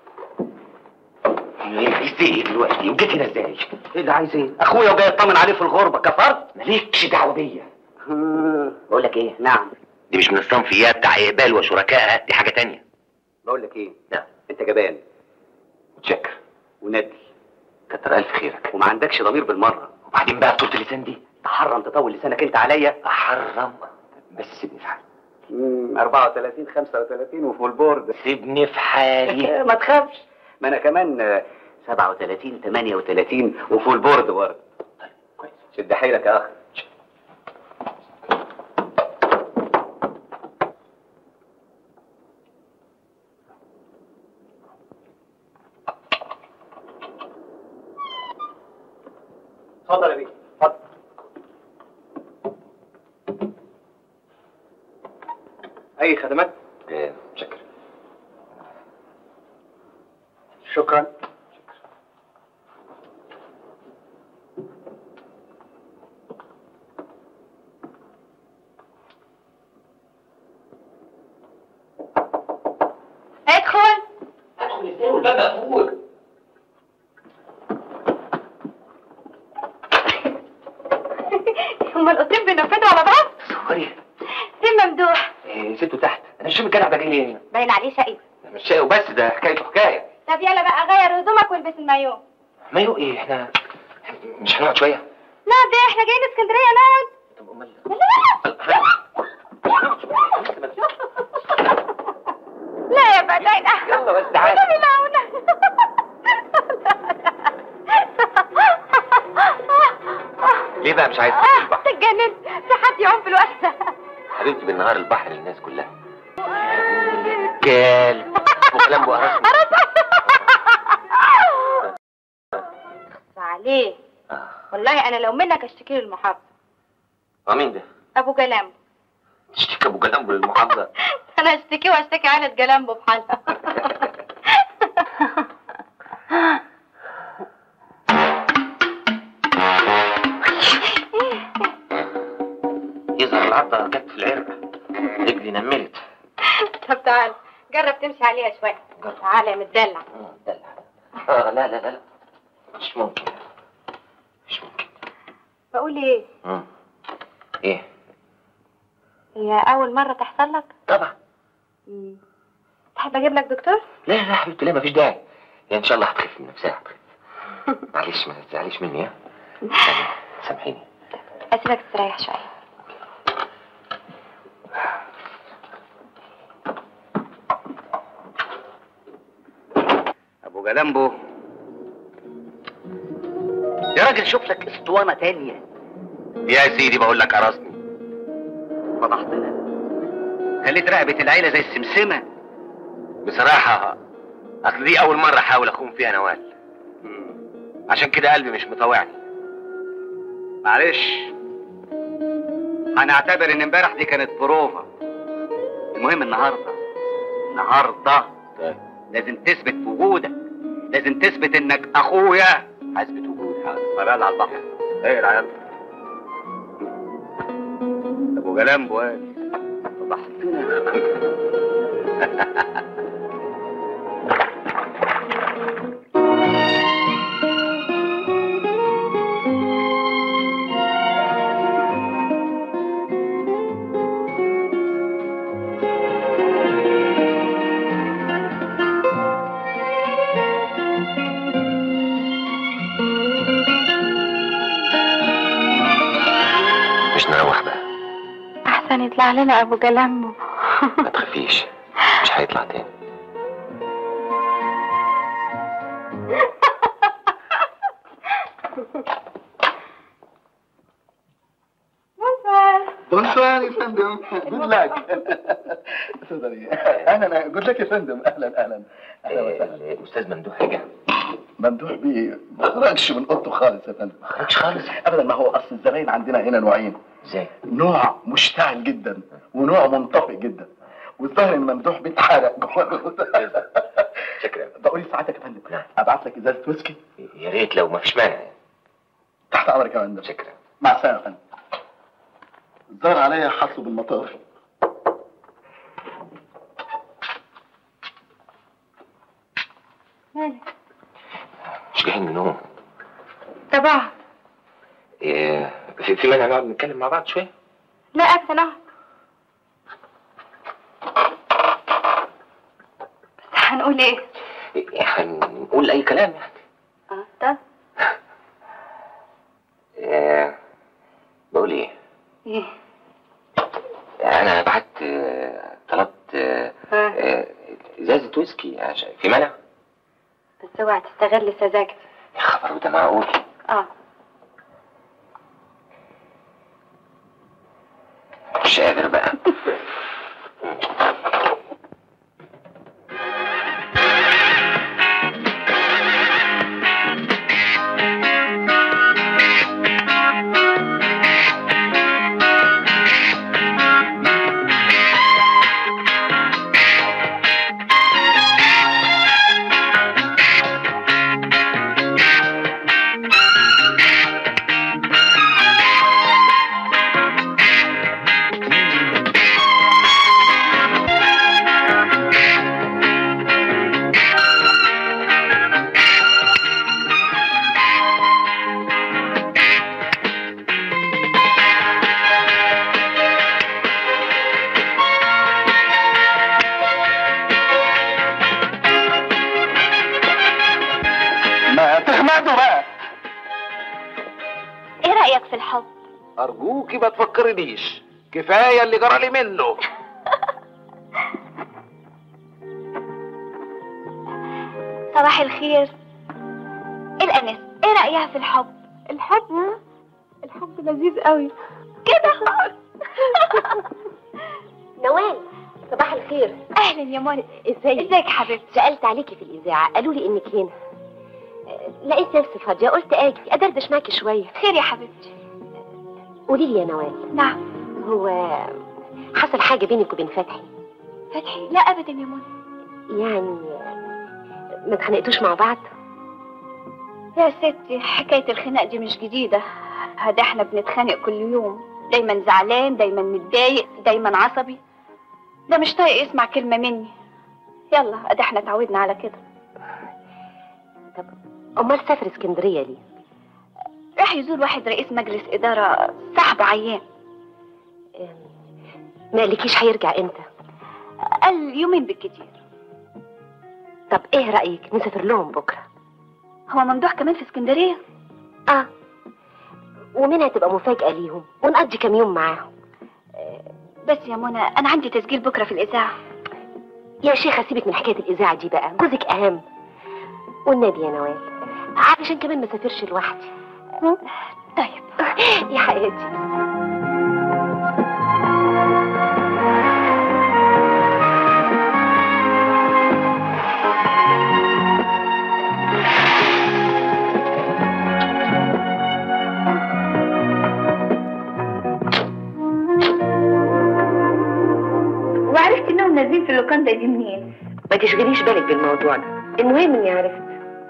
ازاي دلوقتي وجيت هنا ازاي؟ ايه اللي عايز ايه؟ اخويا وجاي اطمن عليه في الغربة كفرت؟ مالكش دعوه بيا بقول لك ايه؟ نعم دي مش من الصنفيات بتاع اقبال وشركائها دي حاجه تانية بقول لك ايه؟ نعم انت جبان متشكر وندل كتر الف خيرك وما عندكش ضمير بالمرة وبعدين بقى طولة اللسان دي تحرم تطول لسانك انت عليا احرم بس سيبني في حالي مم، 34 35 وفول بورد سيبني في حالي ما تخافش ما انا كمان آه، 37 38 وفول بورد برضه كويس شد حيلك يا اخ اتفضل يا بيه اتفضل اي خدمات آه، متشكر شكرا ادخل ادخل ازاي والباب مقفول هما القطين بينفذوا على بعض سوري فين ممدوح إيه سبته تحت انا مش فاهم الجدع ده جاي ليه هنا باين عليه شقي ده مش شيء وبس ده حكايته حكايه طب يلا بقى غير هدومك والبس المايو مايو ايه احنا مش هنقعد شويه نقعد ايه احنا جايين اسكندريه نقعد طب امال لا لا لا يا لا لا يلا بس تعالى والنبي لا ليه بقى مش عايز تروح البحر تتجنن في حد يعوم في الوقت ده حبيبتي بالنهار البحر للناس كلها كال وكلام بقى عليه والله انا لو منك اشتكي للمحافظ اه مين ده؟ ابو جلام تشتكي ابو جلامبو للمحافظه انا اشتكي واشتكي عيلة جلامبو بحالها يظهر العضه جت في العرق رجلي نملت طب تعال جرب تمشي عليها شوية تعالى يا متدلع آه، دلع. اه لا لا لا لا مش ممكن مش ممكن بقول ايه مم. ايه هي اول مرة تحصل لك طبعا مم. تحب اجيب لك دكتور لا لا يا حبيبتي لا مفيش داعي يعني ان شاء الله هتخف من نفسها هتخف معلش ما تزعليش مني ها يعني سامحيني اسيبك تستريح شوية ابو جلامبو يا راجل شوف لك اسطوانه تانية يا سيدي بقول لك قرصني فضحتنا خليت رقبه العيله زي السمسمه بصراحة أصل دي أول مرة أحاول أخون فيها نوال عشان كده قلبي مش مطوعني معلش هنعتبر ان امبارح دي كانت بروفا المهم النهارده النهارده لازم تثبت وجودك لازم تثبت انك اخويا حسبة وجودي طب يلا على البحر ايه العيال ابو جلام بوال فضحتنا مش نروح بقى احسن يطلع لنا ابو جلامبو ما تخافيش مش هيطلع تاني بونسوار يا فندم جود لك تفضلي اهلا جود لك يا فندم اهلا اهلا اهلا وسهلا الأستاذ ممدوح رجع ممدوح بيه ما خرجش من اوضته خالص يا فندم ما خرجش خالص ابدا ما هو اصل الزباين عندنا هنا نوعين ازاي؟ نوع مشتعل جدا ونوع منطفئ جدا والظاهر ان ممدوح بيتحرق جوه الأوضة. شكرا بقول لي ساعتك يا فندم نعم. ابعت لك ازازه ويسكي يا ريت لو ما فيش مانع يعني. تحت امرك يا فندم شكرا مع السلامه يا فندم الظاهر عليا هطلب المطار مالك مش جاي من النوم طبعا إيه، في في مانع نقعد نتكلم مع بعض شوية؟ لا ابدا اهو بس هنقول ايه إيه، هنقول أي كلام يعني اه طب إيه، بقول إيه؟ ايه أنا بعت آه، طلبت آه، ها آه، إزازة ويسكي عشان في مانع؟ بس اوعى تستغل سذاجتي يا خبر وده معقول اه مش قادر بقى ما تغمضوا بقى ايه رايك في الحب ارجوكي ما تفكرنيش كفايه اللي جرى لي منه صباح الخير الأنس ايه رأيها في الحب الحب الحب لذيذ قوي كده نوال صباح الخير اهلا يا منى ازاي ازيك حبيبتي سألت عليكي في الإذاعة قالوا لي إنك هنا آه، لقيت نفسي فاضية قلت آجي أدردش معاكي شوية خير يا حبيبتي قولي لي يا نوال نعم هو حصل حاجة بينك وبين فتحي فتحي لا ابدا يا منى يعني ما اتخانقتوش مع بعض يا ستي حكاية الخناق دي مش جديدة هذا احنا بنتخانق كل يوم دايما زعلان دايما متضايق دايما عصبي ده مش طايق يسمع كلمة مني يلا ادي احنا اتعودنا على كده أمال سافر اسكندرية ليه راح يزور واحد رئيس مجلس إدارة صاحبه عيان ما قالكيش هيرجع امتى قال يومين بالكتير طب ايه رأيك نسافر لهم بكرة هو ممدوح كمان في اسكندرية اه ومنها تبقى مفاجأة ليهم ونقضي كام يوم معاهم بس يا منى انا عندي تسجيل بكرة في الإذاعة يا شيخة سيبك من حكاية الإذاعة دي بقى جوزك أهم والنبي يا نوال علشان كمان ما سافرش لوحدي طيب يا حياتي وعرفت انهم نازلين في اللوكاندا دي منين ما تشغليش بالك بالموضوع ده المهم اني عرفت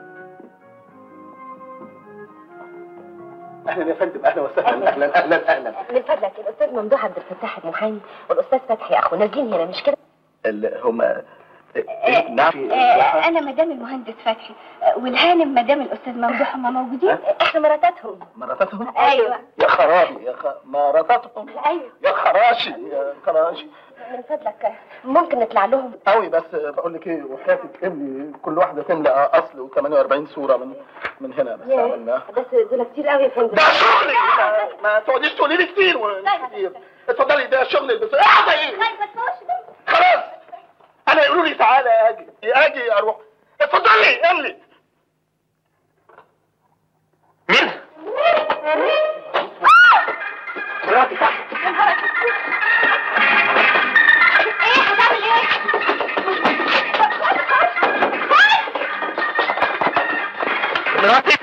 اهلا يا فندم اهلا وسهلا اهلا اهلا اهلا من فضلك الأستاذ ممدوح عبد الفتاح المحامي والأستاذ فتحي أخو نازلين هنا مش كده ال- هما نعم آه انا مدام المهندس فتحي آه، والهانم مدام الاستاذ ممدوح هما موجودين احنا مراتاتهم مراتاتهم ايوه يا خرابي يا خ... مراتاتهم ايوه يا خراشي يا خراشي من فضلك ممكن نطلع لهم قوي بس بقول لك ايه وحياتك املي كل واحده تملى اصل و48 صوره من من هنا بس عملنا بس دول كتير قوي يا فندم ده شغلي ما, ما تقعديش تقولي لي كتير و- كتير اتفضلي ده شغلي بس قاعده ايه خلاص انا يقولوا لي تعالى اجي اجي اروح اتفضلي املي مين؟ مراتي ايه هتعمل ايه مراتي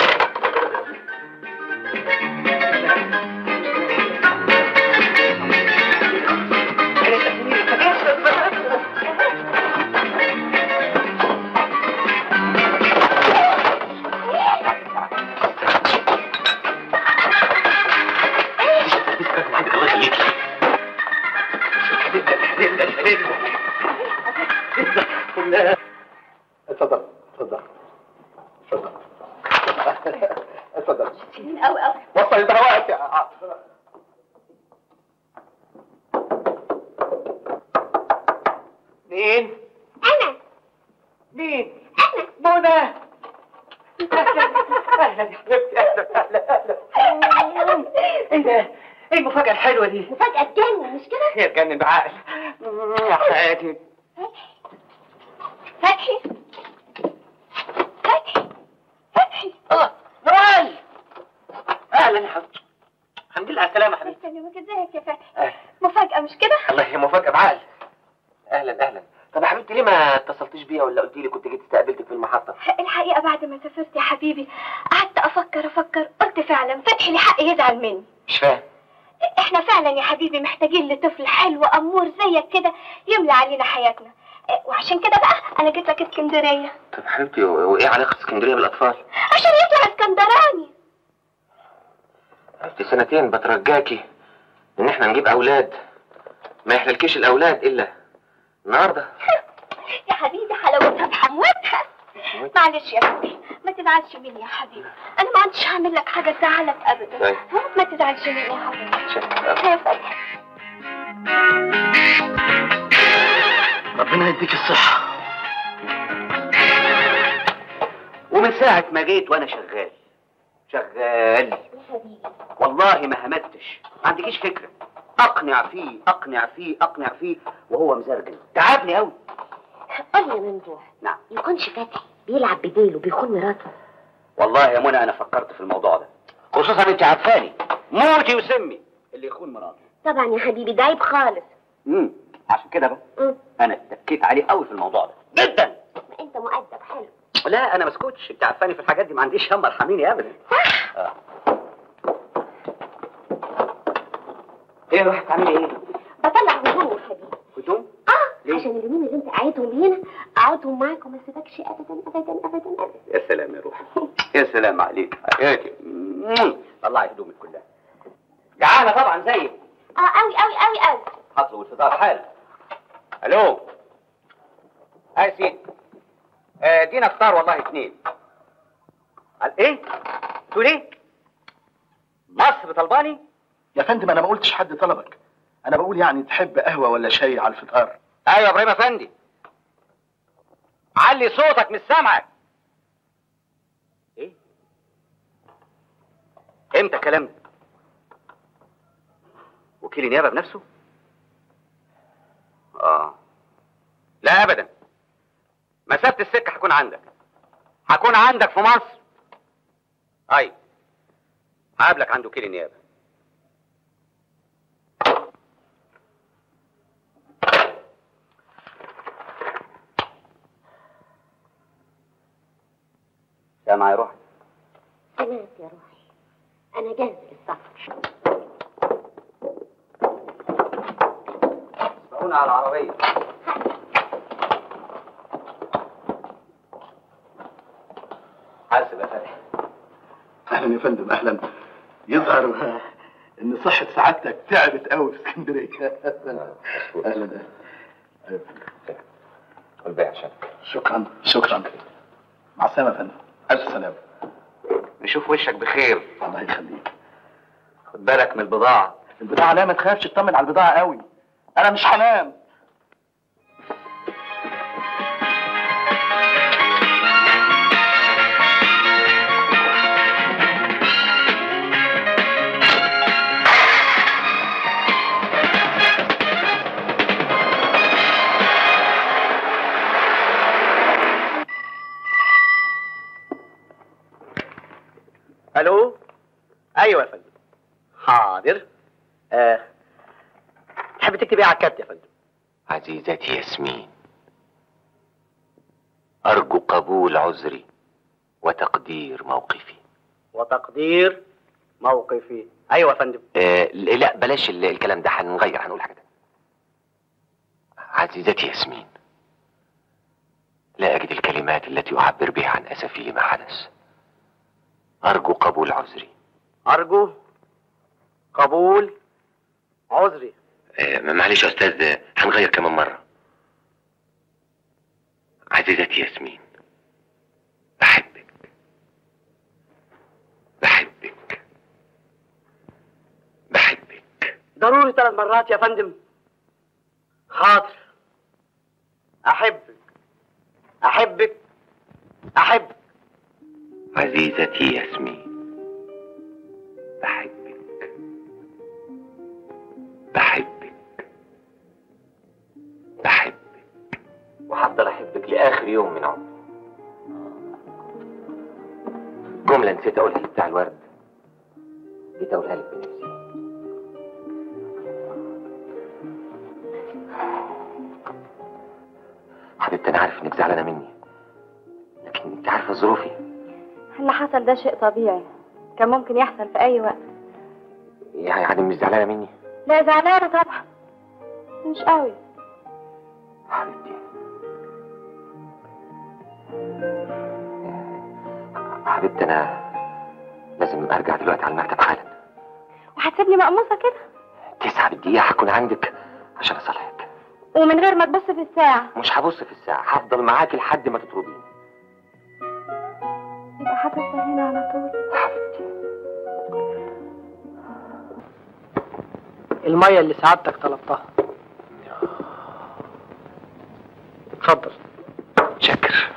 الله يخليك اتفضل اتفضل اتفضل اتفضل شديدين قوي قوي وصل الدواء يا عاطف مين؟ انا مين؟ انا منى اهلا يا حبيبتي اهلا اهلا اهلا ايه ده؟ ايه المفاجأة الحلوة دي؟ فجأة اتجنن مش كده هي تجنن بعقل يا حياتي فتحي فتحي فتحي الله نوال اهلا يا حبيبتي الحمد لله على السلامة يا حبيبتي سلمك ازيك يا فتحي أهلا. مفاجأة مش كده الله هي مفاجأة بعقل اهلا اهلا طب يا حبيبتي ليه ما اتصلتيش بيا ولا قلت لي كنت جيت استقبلتك في المحطة الحقيقة بعد ما سافرت يا حبيبي قعدت أفكر أفكر قلت فعلا فتحي لي حق يزعل مني مش فاهم احنا فعلا يا حبيبي محتاجين لطفل حلو أمور زيك كده يملى علينا حياتنا اه، وعشان كده بقى أنا جيت لك اسكندرية طب يا حبيبتي و- وايه علاقة اسكندرية بالاطفال عشان يطلع اسكندراني حبيبتي سنتين بترجاكي ان احنا نجيب اولاد ما يحللكيش الاولاد الا النهارده يا حبيبي حلاوتها بحموتها معلش يا فتحي ما تزعلش مني يا حبيبي أنا ما عنديش هعمل لك حاجة تزعلك أبدا طيب. ها؟ ما تزعلش مني يا حبيبي شكرا. يا فتحي ربنا يديك الصحه ومن ساعة ما جيت وانا شغال شغال والله ما همتش ما عندكيش فكرة اقنع فيه اقنع فيه اقنع فيه وهو مزرجن تعبني قوي قول لي يا ممدوح نعم يكونش فتحي بيلعب بديله بيخون مراته والله يا منى انا فكرت في الموضوع ده خصوصا انت عارفاني موتي وسمي اللي يخون مراته طبعا يا حبيبي ده عيب خالص امم عشان كده بقى مم. انا اتكيت عليه قوي في الموضوع ده جدا انت مؤدب حلو لا انا ما اسكتش انت عارفاني في الحاجات دي ما عنديش هم ارحميني ابدا صح آه. ايه راح تعملي ايه بطلع هدوم يا حبيبي هدوم اه ليه؟ عشان اليومين اللي انت قاعدهم هنا اقعدهم معاك وما اسيبكش ابدا ابدا ابدا ابدا يا سلام يا روحي يا سلام عليك حياتي مم. طلعي هدومك كلها جعانه طبعا زيك اه قوي قوي قوي قوي هطلب الفطار حالا الو اه يا سيدي آه، ادينا فطار والله اتنين قال ايه تقول ايه مصر طلباني يا فندم انا ما قلتش حد طلبك انا بقول يعني تحب قهوه ولا شاي على الفطار ايوه يا ابراهيم افندي علي صوتك مش سامعك ايه امتى الكلام ده وكيل النيابه بنفسه اه لا ابدا مسافه السكه هكون عندك هكون عندك في مصر ايوه هقابلك عند وكيل النيابه سامع يا روحي خلاص يا روحي انا جاهزه للسفر اسمعونا على العربيه حاسب يا فتحي اهلا يا فندم اهلا يظهر ان صحه سعادتك تعبت قوي في اسكندريه اهلا اهلا والبيع عشان شكرا شكرا مع السلامه يا فندم الف سلامه نشوف وشك بخير الله يخليك خد بالك من البضاعه البضاعه لا ما تخافش اطمن على البضاعه قوي انا مش هنام الو ايوه يا فندم حاضر آه. تحب تكتب ايه على الكارت يا فندم عزيزتي ياسمين أرجو قبول عذري وتقدير موقفي وتقدير موقفي ايوه يا فندم آه لا بلاش ال- الكلام ده هنغير هنقول حاجة تانية عزيزتي ياسمين لا أجد الكلمات التي أعبر بها عن أسفي لما حدث أرجو قبول عذري ارجو قبول عذري آه معلش يا أستاذ آه، هنغير كمان مرة عزيزتي ياسمين بحبك بحبك بحبك ضروري ثلاث مرات يا فندم حاضر احبك احبك احبك عزيزتي ياسمين بحبك بحبك بحبك وهفضل احبك لاخر يوم من عمري جملة نسيت اقولها لك بتاع الورد جيت اقولها لك بنفسي حبيبتي انا عارف انك زعلانة مني لكن انت عارفة ظروفي اللي حصل ده شيء طبيعي كان ممكن يحصل في اي وقت يعني مش زعلانة مني لا زعلانه طبعا مش قوي حبيبتي حبيبتي انا لازم ارجع دلوقتي على المكتب حالا وهتسيبني مقموصه كده تسعة بالدقيقة هكون عندك عشان اصالحك ومن غير ما تبص في الساعه مش هبص في الساعة هفضل معاكي لحد ما تطرديني يبقى هتفضل هنا على طول حبيبتي المية اللي سعادتك طلبتها اتفضل شكر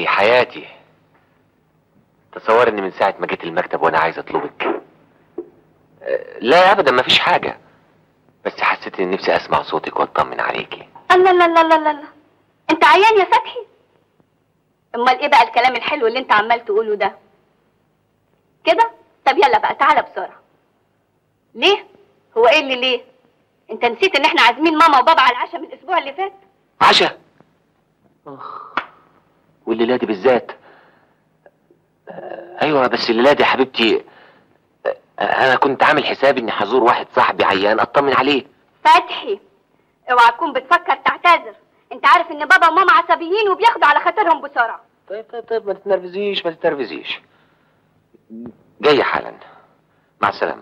حياتي حياتي تصور اني من ساعة ما جيت المكتب وانا عايز اطلبك أه، لا ابدا ما فيش حاجة بس حسيت ان نفسي اسمع صوتك واطمن عليكي الله الله الله الله الله انت عيان يا فتحي امال ايه بقى الكلام الحلو اللي انت عمال تقوله ده كده طب يلا بقى تعالى بسرعه ليه هو ايه اللي ليه انت نسيت ان احنا عازمين ماما وبابا على العشاء من الاسبوع اللي فات عشاء اخ والليلة دي بالذات أه، ايوه بس الليلة دي يا حبيبتي أه، انا كنت عامل حسابي اني هزور واحد صاحبي عيان اطمن عليه فتحي اوعى تكون بتفكر تعتذر انت عارف ان بابا وماما عصبيين وبياخدوا على خاطرهم بسرعه طيب طيب طيب ما تتنرفزيش ما تتنرفزيش جاي حالا مع السلامة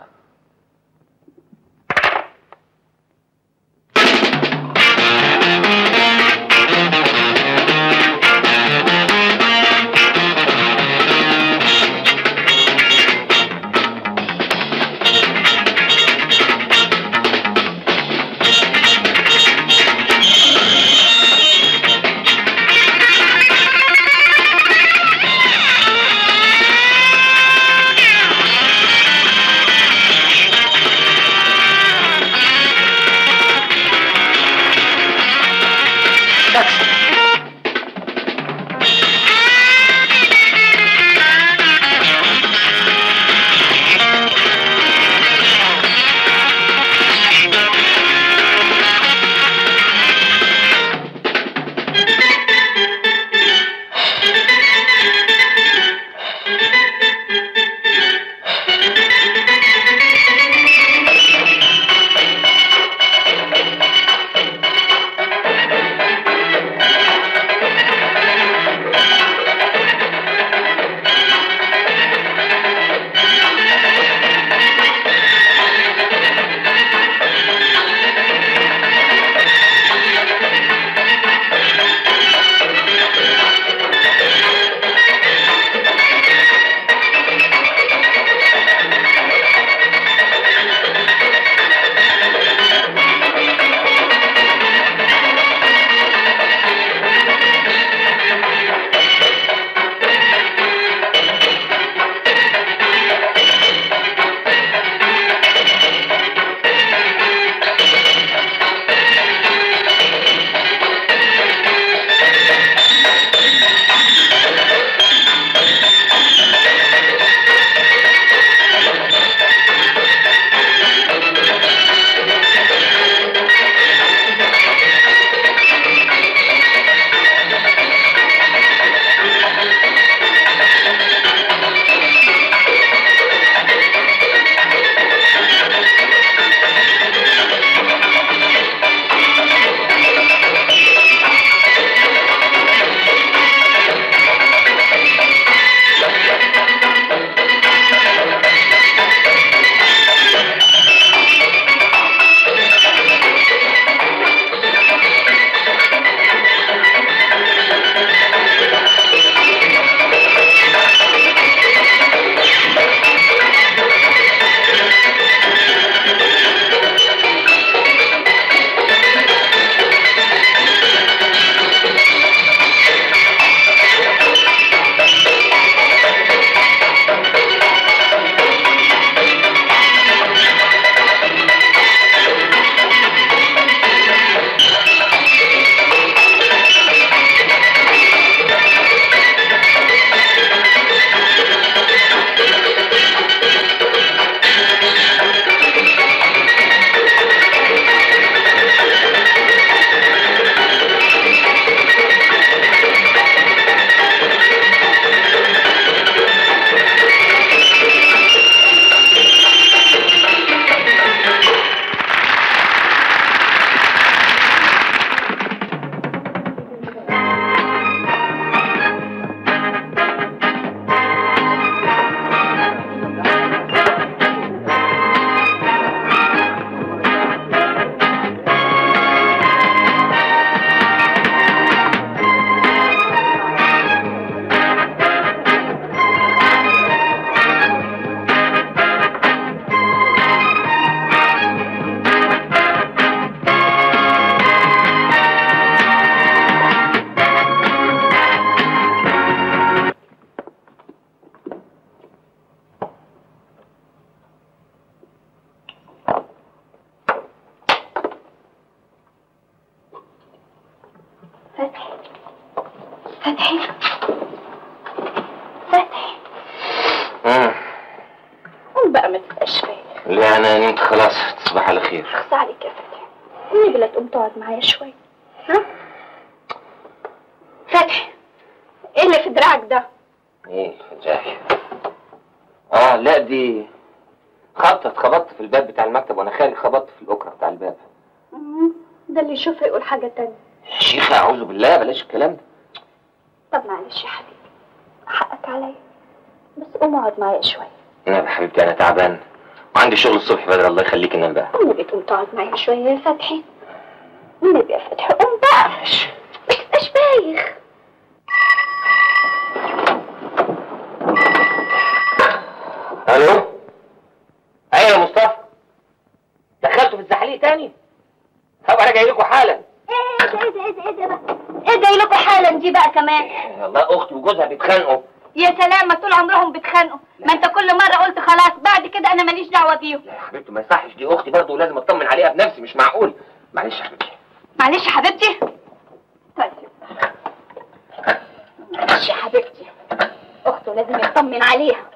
Thank لا انا نمت خلاص تصبح على خير خص عليك يا فتحي النبي لا تقوم تقعد معايا شوية ها فتحي ايه اللي في دراعك ده ايه الفجاح اه لا دي خبطة اتخبطت في الباب بتاع المكتب وانا خارج خبطت في الاكرة بتاع الباب مم، ده اللي يشوفها يقول حاجة تانية يا شيخة اعوذ بالله بلاش الكلام ده طب معلش يا حبيبي حقك عليا بس قوم اقعد معايا شوية انا يا حبيبتي انا تعبان وعندي شغل الصبح بدري الله يخليك انام بقى النبي تقوم تقعد معايا شوية يا فتحي النبي يا فتحي قوم بقى ما تبقاش بايخ الو ايوه يا مصطفى دخلته في الزحليق تاني طب انا جاي لكم حالا ايه ده ايه ده ايه ده ايه ده بقى ايه جاي لكم حالا دي بقى كمان والله اختي وجوزها بيتخانقوا يا سلام ما طول عمرهم بيتخانقوا ما انت كل مره قلت خلاص بعد كده انا ماليش دعوه بيهم يا حبيبتي ما يصحش دي اختي برضه ولازم اطمن عليها بنفسي مش معقول معلش يا حبيبتي معلش يا حبيبتي طيب معلش يا حبيبتي اخته لازم يطمن عليها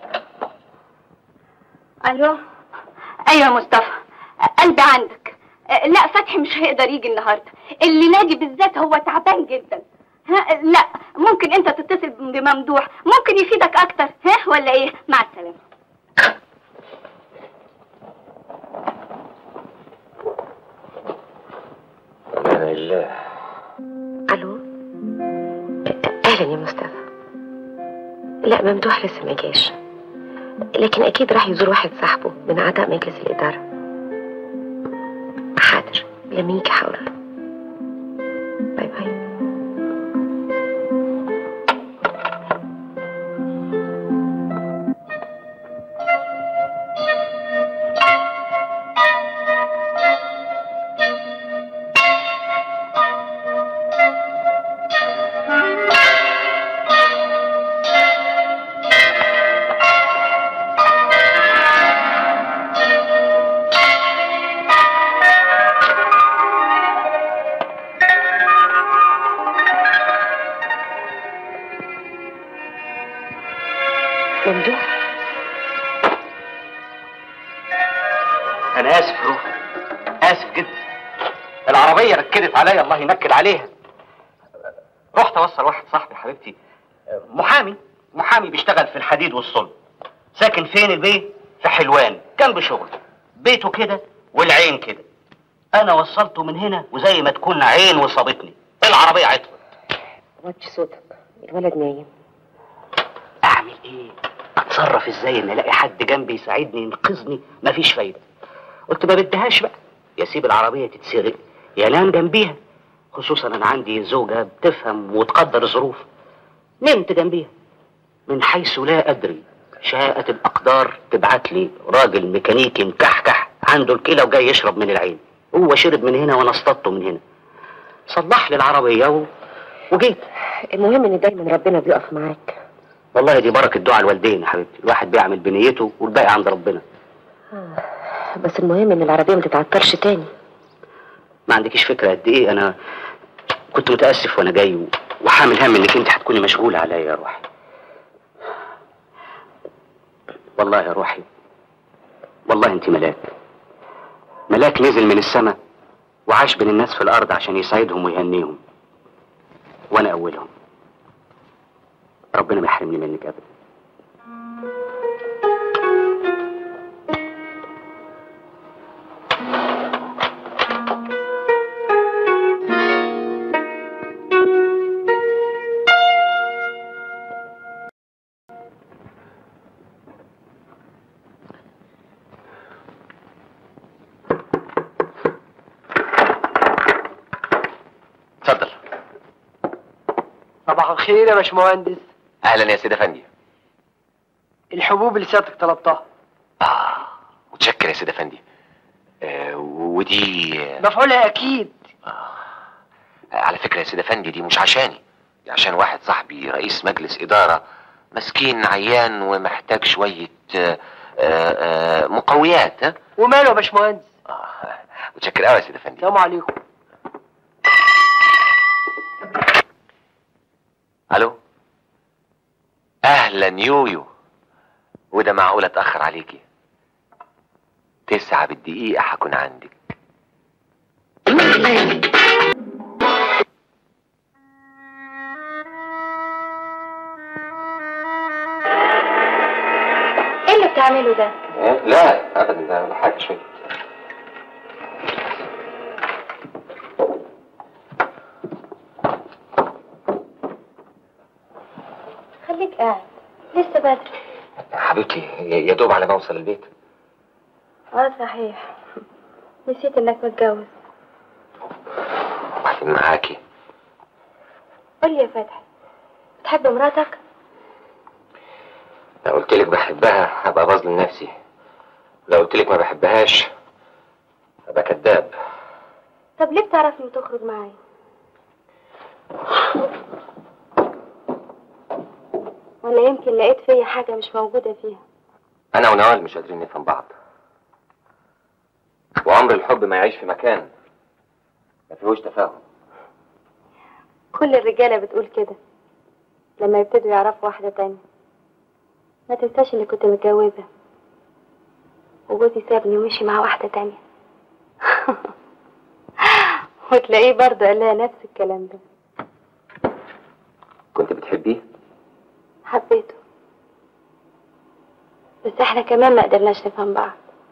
الو ايوه يا مصطفى قلبي عندك أه، لا فتحي مش هيقدر يجي النهارده اللي نادي بالذات هو تعبان جدا ها لا ممكن انت تتصل بممدوح ممكن يفيدك اكتر ها ولا ايه مع السلامه امان الله الو اهلا يا مصطفى لا ممدوح لسه ما جاش لكن اكيد راح يزور واحد صاحبه من اعضاء مجلس الاداره حاضر لما يجي هقول له باي باي ممدوح انا اسف روح اسف جدا العربيه ركدت عليا الله ينكد عليها رحت اوصل واحد صاحبي حبيبتي محامي محامي بيشتغل في الحديد والصلب ساكن فين البيت في حلوان جنب شغل بيته كده والعين كده انا وصلته من هنا وزي ما تكون عين وصابتني العربيه عطلت وطي صوتك الولد نايم اعمل ايه اتصرف ازاي ان الاقي حد جنبي يساعدني ينقذني مفيش فايده قلت ما بديهاش بقى يا سيب العربيه تتسرق يا انام جنبيها خصوصا انا عندي زوجه بتفهم وتقدر الظروف نمت جنبيها من حيث لا ادري شاءت الاقدار تبعت لي راجل ميكانيكي مكحكح عنده الكلى وجاي يشرب من العين هو شرب من هنا وانا اصطدته من هنا صلح لي العربيه و... وجيت المهم ان دايما ربنا بيقف معاك والله دي بركه دعاء الوالدين يا حبيبتي الواحد بيعمل بنيته والباقي عند ربنا بس المهم ان العربيه ما تتعطلش تاني ما عندكيش فكره قد ايه انا كنت متاسف وانا جاي و- وحامل هم انك انت هتكوني مشغوله عليا يا روحي والله يا روحي والله انت ملاك ملاك نزل من السماء وعاش بين الناس في الارض عشان يساعدهم ويهنيهم وانا اولهم ربنا ما يحرمني منك ابدا اتفضل صباح الخير يا باشمهندس اهلا يا سيد افندي الحبوب اللي سيادتك طلبتها اه متشكر يا سيد افندي آه ودي آه مفعولها اكيد على فكره يا سيد افندي دي مش عشاني دي عشان واحد صاحبي رئيس مجلس اداره مسكين عيان ومحتاج شويه آه آه آه مقويات ها وماله يا باشمهندس آه متشكر قوي يا سيد افندي السلام عليكم الو اهلا يويو وده معقول اتاخر عليكي تسعة بالدقيقة هكون عندك ايه اللي بتعمله ده؟ لا ابدا ده ولا حاجه شويه خليك قاعد لسه بدري حبيبتي يا دوب على ما اوصل البيت اه صحيح نسيت انك متجوز وبعدين معاكي قول لي يا فتحي بتحب مراتك؟ لو قلت لك بحبها هبقى بظلم نفسي لو قلت لك ما بحبهاش هبقى كذاب طب ليه بتعرفني تخرج معايا؟ ولا يمكن لقيت فيا حاجة مش موجودة فيها انا ونوال مش قادرين نفهم بعض وعمر الحب ما يعيش في مكان ما فيهوش تفاهم كل الرجالة بتقول كده لما يبتدوا يعرفوا واحدة تانية ما تنساش اني كنت متجوزة وجوزي سابني ومشي مع واحدة تانية وتلاقيه برضه قال لها نفس الكلام ده كنت بتحبيه حبيته بس احنا كمان ما قدرناش نفهم بعض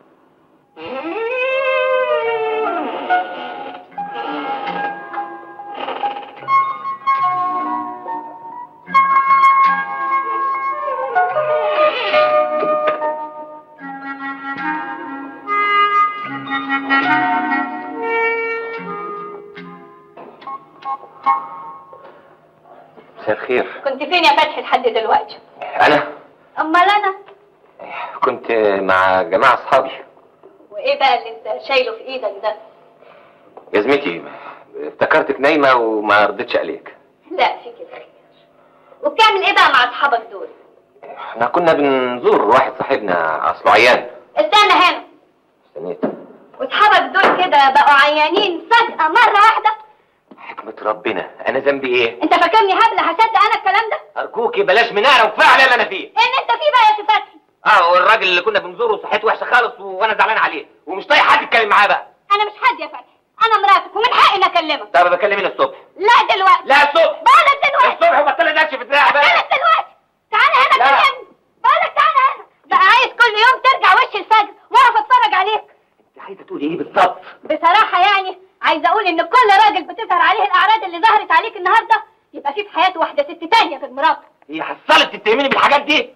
مساء الخير كنت فين يا فتحي لحد دلوقتي انا امال انا كنت مع جماعه اصحابي وايه بقى اللي انت شايله في ايدك ده جزمتي افتكرتك نايمه وما رضيتش عليك لا في كده وبتعمل ايه بقى مع اصحابك دول احنا كنا بنزور واحد صاحبنا اصله عيان استنى هنا استنيت واصحابك دول كده بقوا عيانين فجأة مرة واحدة حكمة ربنا انا ذنبي ايه انت فاكرني هبلة هصدق انا الكلام ده ارجوكي بلاش مناعه وكفايه اللي انا فيه ان انت فيه بقى يا سي فتحي اه والراجل اللي كنا بنزوره صحته وحشه خالص وانا زعلان عليه ومش طايق حد يتكلم معاه بقى انا مش حد يا فتحي انا مراتك ومن حقي اني اكلمك طب بكلمني الصبح لا دلوقتي لا الصبح بقولك دلوقتي الصبح وبطل دش في دراعي بقى بقولك دلوقتي تعالى هنا لا. كلمني بقولك تعالى هنا بقى عايز كل يوم ترجع وش الفجر واقف اتفرج عليك انت عايزه تقولي ايه بالظبط بصراحة يعني عايزة اقول ان كل راجل بتظهر عليه الاعراض اللي ظهرت عليك النهاردة يبقى في في حياته واحدة ست تانية غير مراته هي حصلت تتهميني بالحاجات دي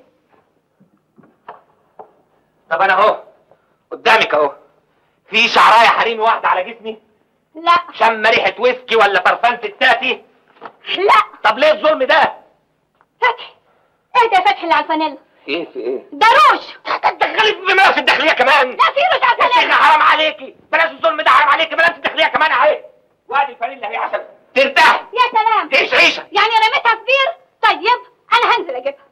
طب انا اهو قدامك اهو في شعرايه حريمي واحده على جسمي لا شم ريحه ويسكي ولا برفان ستاتي لا طب ليه الظلم ده فتحي اهدى يا فتحي اللي على الفانيلا ايه في ايه ده روج تدخلي في ملف الداخليه كمان لا في روج على يا شيخة الفانيلا حرام عليكي بلاش الظلم ده حرام عليكي بلاش الداخليه كمان اهي وادي الفانيلا هي عشان ترتاحي يا سلام تعيش عيشه يعني رميتها في بير طيب انا هنزل اجيبها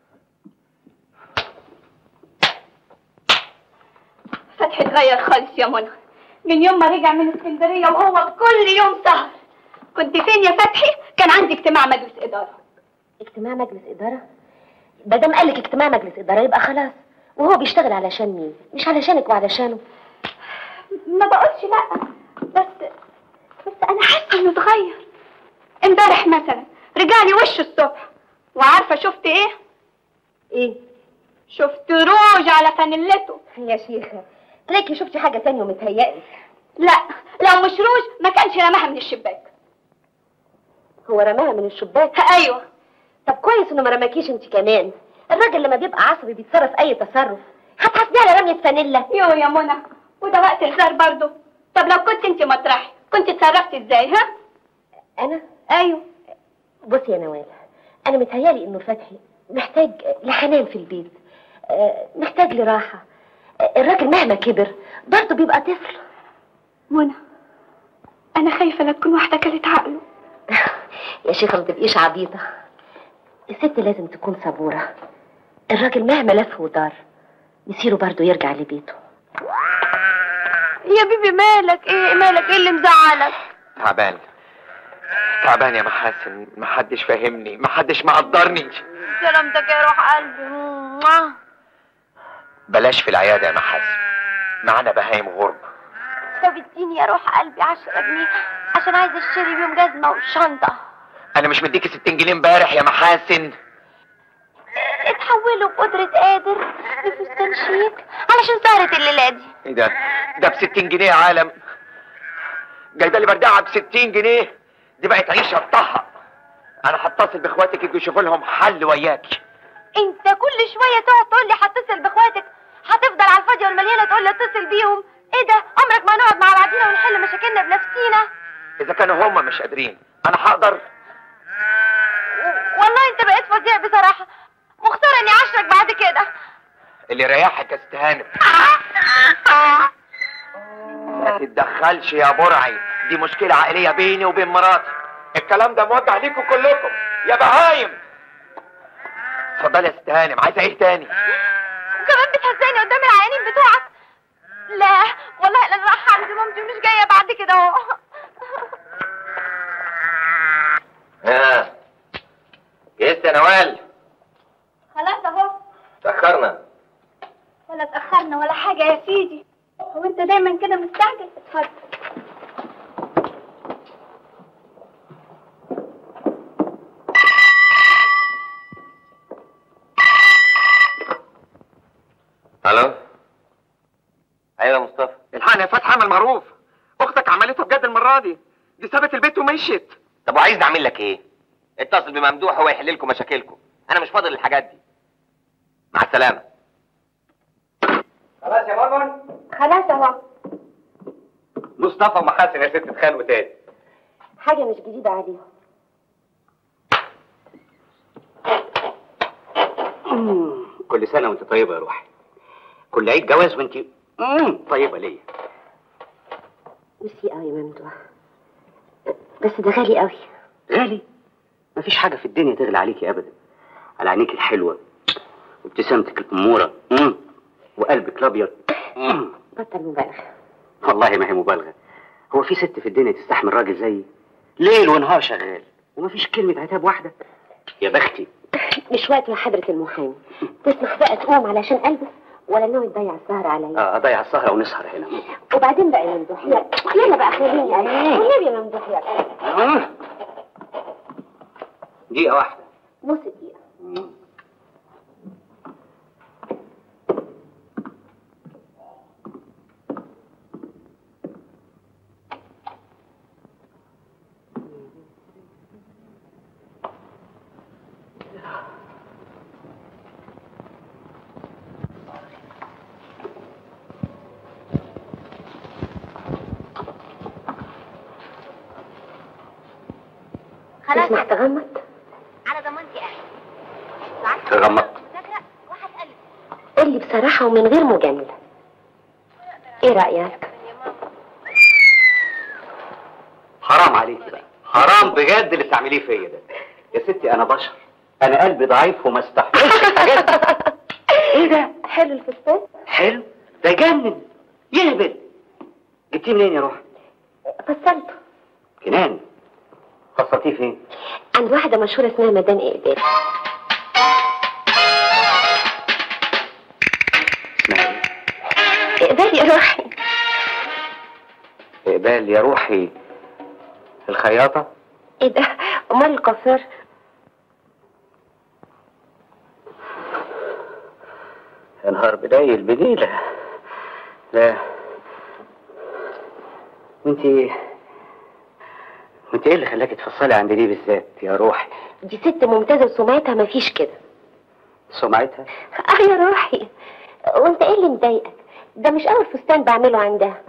فتحي اتغير خالص يا منى من يوم ما رجع من اسكندريه وهو كل يوم سهر كنت فين يا فتحي كان عندي اجتماع مجلس اداره اجتماع مجلس إدارة ما دام قال لك اجتماع مجلس إدارة يبقى خلاص وهو بيشتغل علشان مين مش علشانك وعلشانه ما بقولش لا بس بس انا حاسه انه اتغير امبارح مثلا رجع لي وشه الصبح وعارفه شفت ايه ايه شفت روج على فانيلته يا شيخة تلاقي شفتي حاجة تانية ومتهيألك لا لو مش روج ما كانش رماها من الشباك هو رماها من الشباك ايوه طب كويس انه ما رماكيش انت كمان الراجل لما بيبقى عصبي بيتصرف اي تصرف هتحاسبيه على رمية فانيلا يو يا منى وده وقت هزار برضه طب لو كنت انت مطرحي كنت اتصرفتي ازاي ها انا ايوه بصي يا نوال انا متهيالي انه فتحي محتاج لحنان في البيت آه، محتاج لراحة آه، الراجل مهما كبر برضه بيبقى طفل منى انا خايفه لا تكون واحده كلت عقله يا شيخة ما تبقيش عبيطة الست لازم تكون صبورة الراجل مهما لف ودار يصيره برضه يرجع لبيته يا بيبي مالك ايه مالك ايه اللي مزعلك تعبان تعبان يا محاسن محدش فاهمني محدش مقدرني سلامتك يا روح قلبي بلاش في العيادة يا محاسن معانا بهايم غرب طب اديني يا روح قلبي 10 جنيه عشان عايزه اشتري بيهم جزمه وشنطه انا مش مديكي 60 جنيه امبارح يا محاسن اتحولوا بقدرة قادر لفستان شيك علشان سهرة الليلة دي ايه ده ده ب 60 جنيه يا عالم جايبه لي بردعه ب 60 جنيه دي بقت عيشه طه انا هتصل باخواتك يجوا يشوفوا لهم حل وياكي انت كل شوية تقعد تقول لي هتصل باخواتك هتفضل على الفاضية والمليانة تقول لي اتصل بيهم ايه ده عمرك ما هنقعد مع بعضينا ونحل مشاكلنا بنفسينا اذا كانوا هم مش قادرين انا هقدر والله انت بقيت فظيع بصراحة مختار اني عشرك بعد كده اللي يريحك يا ست هانم ما تتدخلش يا برعي دي مشكله عائليه بيني وبين مراتي الكلام ده موجه ليكم كلكم يا بهايم اتفضلي يا ست هانم عايزه ايه تاني وكمان بتهزاني قدام العيانين بتوعك لا والله انا رايحة عند مامتي ومش جاية بعد كده اهو ها جهزت يا نوال خلاص اهو تأخرنا ولا اتأخرنا ولا حاجة يا سيدي هو انت دايما كده مستعجل اتفضل الو ايوه يا مصطفى الحقني يا فتحي عمل معروف اختك عملتها بجد المره دي دي سابت البيت ومشيت طب وعايز نعمل لك ايه اتصل بممدوح هو يحل لكم مشاكلكم انا مش فاضل للحاجات دي مع السلامه خلاص يا مرمر خلاص اهو مصطفى ومحاسن يا ست اتخانقوا تاني حاجة مش جديدة عليهم كل سنه وانت طيبه يا روحي كل عيد جواز وانت مم، طيبه ليا ميرسي قوي يا ممدوح بس ده غالي قوي غالي مفيش حاجه في الدنيا تغلى عليكي ابدا على عينيك الحلوه وابتسامتك الاموره مم، وقلبك الابيض مم. بطل مبالغة والله ما هي مبالغه هو في ست في الدنيا تستحمل راجل زيي ليل ونهار شغال ومفيش كلمه عتاب واحده يا بختي مش وقت يا حضرة المحامي تسمح بقى تقوم علشان قلبك ولا ناوي تضيع السهر عليا اه اضيع السهره ونسهر هنا وبعدين بقى يا ممدوح يلا يلا بقى خليني أنا. والنبي يا ممدوح يلا آه. دقيقه واحده نص دقيقة خلاص تسمح تغمض على ضمانتي انا تغمض مذاكرة وهتقلب قول لي بصراحة ومن غير مجاملة ايه رأيك حرام عليكي بقى حرام بجد اللي بتعمليه فيا ده يا ستي انا بشر انا قلبي ضعيف وما استحملش الحاجات دي ايه ده حلو الفستان حلو ده يجنن يهبل جبتيه منين يا روح فصلته كنان خصتيه فين عند واحدة مشهورة اسمها مدام إقبال اسمها ايه إقبال يا روحي اقبال يا روحي الخياطه ايه ده امال القصير يا نهار بدايل بديلة لا وانتي وانت ايه اللي خلاكي تفصلي عند دي بالذات يا روحي دي ست ممتازة وسمعتها مفيش كده سمعتها اه يا روحي وانت ايه اللي مضايقك ده مش اول فستان بعمله عندها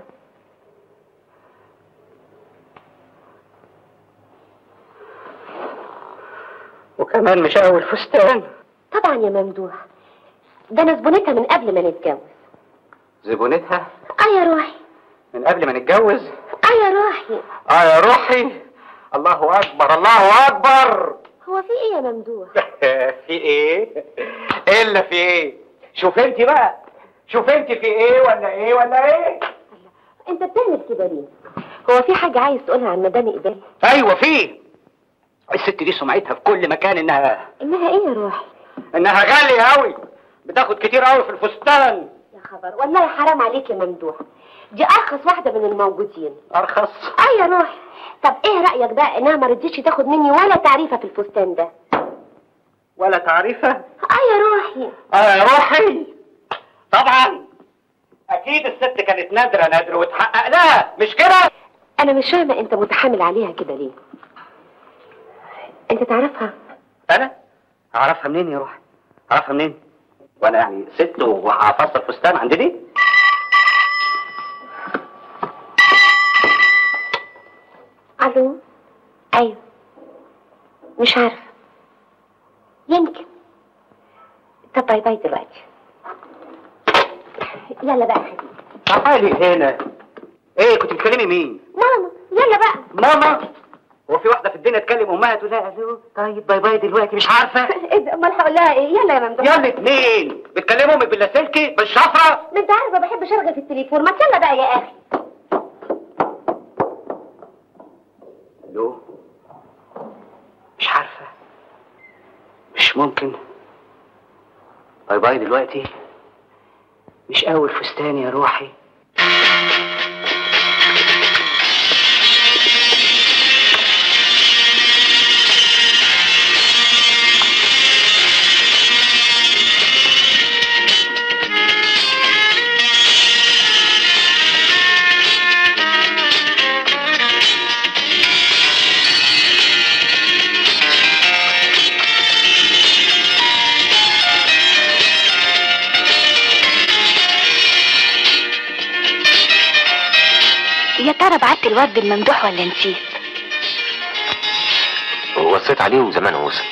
وكمان مش اول فستان طبعا يا ممدوح ده انا زبونتها من قبل ما نتجوز زبونتها اه يا روحي من قبل ما نتجوز اه يا روحي اه يا روحي الله اكبر الله اكبر هو في ايه يا ممدوح في ايه الا في ايه شوف انت بقى شوف انت في ايه ولا ايه ولا ايه انت بتعمل كده ليه هو في حاجة عايز تقولها عن مدام إقبال ايوه في الست دي سمعتها في كل مكان انها انها ايه يا روحي انها غاليه قوي بتاخد كتير قوي في الفستان يا خبر والله حرام عليك يا ممدوح دي ارخص واحده من الموجودين ارخص اه يا روحي طب ايه رايك بقى انها ما رضيتش تاخد مني ولا تعريفه في الفستان ده ولا تعريفه اه يا روحي اه يا روحي طبعا اكيد الست كانت نادره نادره وتحقق لها مش كده انا مش فاهمه انت متحامل عليها كده ليه انت تعرفها انا اعرفها منين يا روحي اعرفها منين وانا يعني ست وهفصل فستان عند دي الو ايوه مش عارفه يمكن طب باي باي دلوقتي يلا بقى يا حبيبي تعالي هنا ايه كنت بتكلمي مين ماما يلا بقى ماما هو في واحده في الدنيا تكلم امها تقول لها الو طيب باي باي دلوقتي مش عارفه ايه ده امال هقول لها ايه يلا يا ممدوح يلا اتنين بتكلموا امك باللاسلكي بالشفره ما انت عارف ما بحبش ارغي في التليفون ما يلا بقى يا اخي الو مش عارفه مش ممكن باي باي دلوقتي مش اول فستان يا روحي يا ترى بعت الورد الممدوح ولا نسيت وصيت عليه وزمان وصل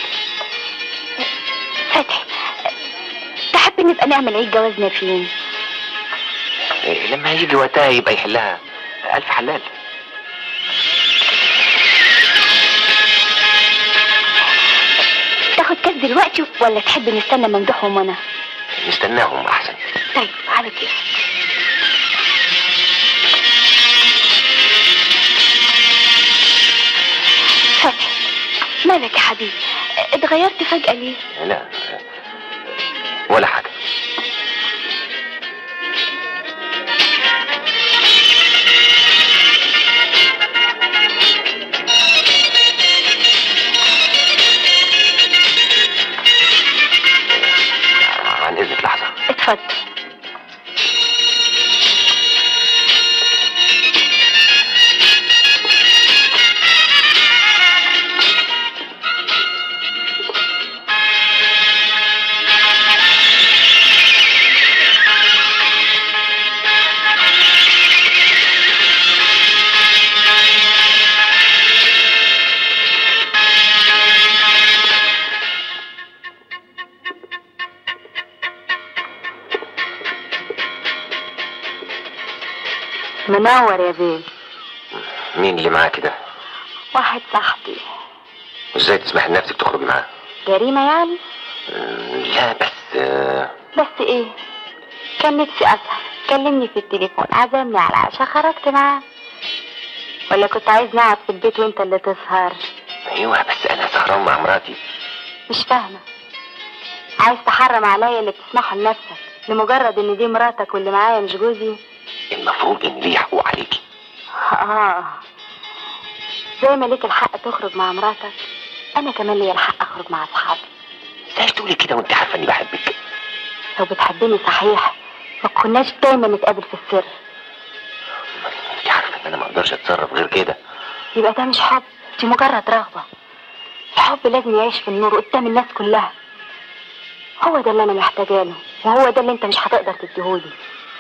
فتحي تحب نبقى نعمل عيد جوازنا فين إيه، لما يجي وقتها يبقى يحلها ألف حلال تاخد كاس دلوقتي ولا تحب نستنى ممدوح ومنى نستناهم أحسن طيب على كده فتحي مالك يا حبيبي اتغيرت فجأة ليه لا ولا حاجة عن إذنك لحظة اتفضل منور يا بيه مين اللي معاه كده واحد صاحبي وازاي تسمح لنفسك تخرجي معاه جريمة يعني مم، لا بس آه، بس ايه كان نفسي اسهر كلمني في التليفون عزمني على العشاء خرجت معاه ولا كنت عايز نقعد في البيت وانت اللي تسهر ايوه بس انا سهران مع مراتي مش فاهمة عايز تحرم عليا اللي بتسمحه لنفسك لمجرد ان دي مراتك واللي معايا مش جوزي المفروض ان ليه حقوق عليكي اه زي ما ليك الحق تخرج مع مراتك انا كمان ليا الحق اخرج مع اصحابي ازاي تقولي كده وانت عارفه اني بحبك لو بتحبني صحيح ما كناش دايما نتقابل في السر انت عارفه ان انا ما اقدرش اتصرف غير كده يبقى ده مش حب دي مجرد رغبة الحب لازم يعيش في النور قدام الناس كلها هو ده اللي انا محتاجاه له وهو ده اللي انت مش هتقدر تديهولي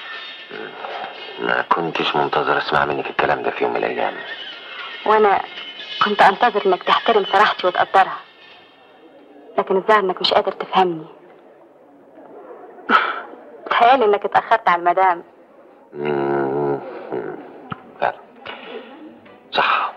ما كنتش منتظر اسمع منك الكلام ده في يوم من الايام وانا كنت انتظر انك تحترم صراحتي وتقدرها لكن الظاهر انك مش قادر تفهمني تخيل انك اتاخرت على المدام مم، مم، فعلا صح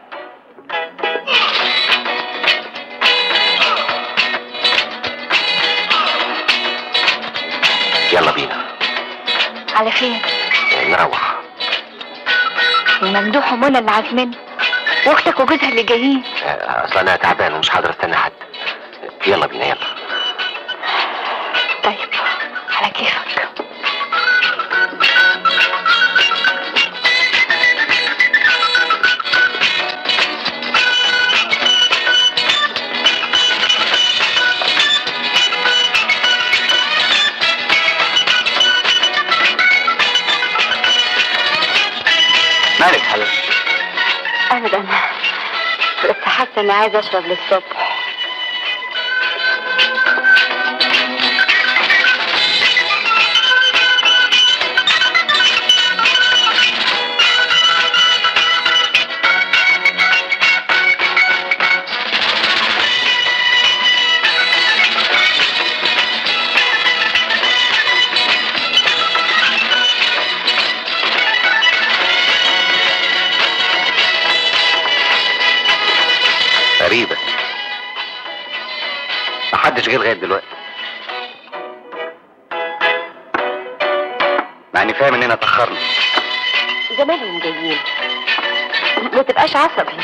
يلا بينا على فين نروح الممدوح ومنى اللي عازمين واختك وجوزها اللي جايين آه، اصلا انا تعبان ومش هقدر استنى حد يلا بينا يلا طيب على كيفك ابدا بس حاسه اني عايزه اشرب للصبح غريبة محدش جه لغاية دلوقتي مع اني فاهم اننا اتأخرنا زمانهم جايين ما تبقاش عصبي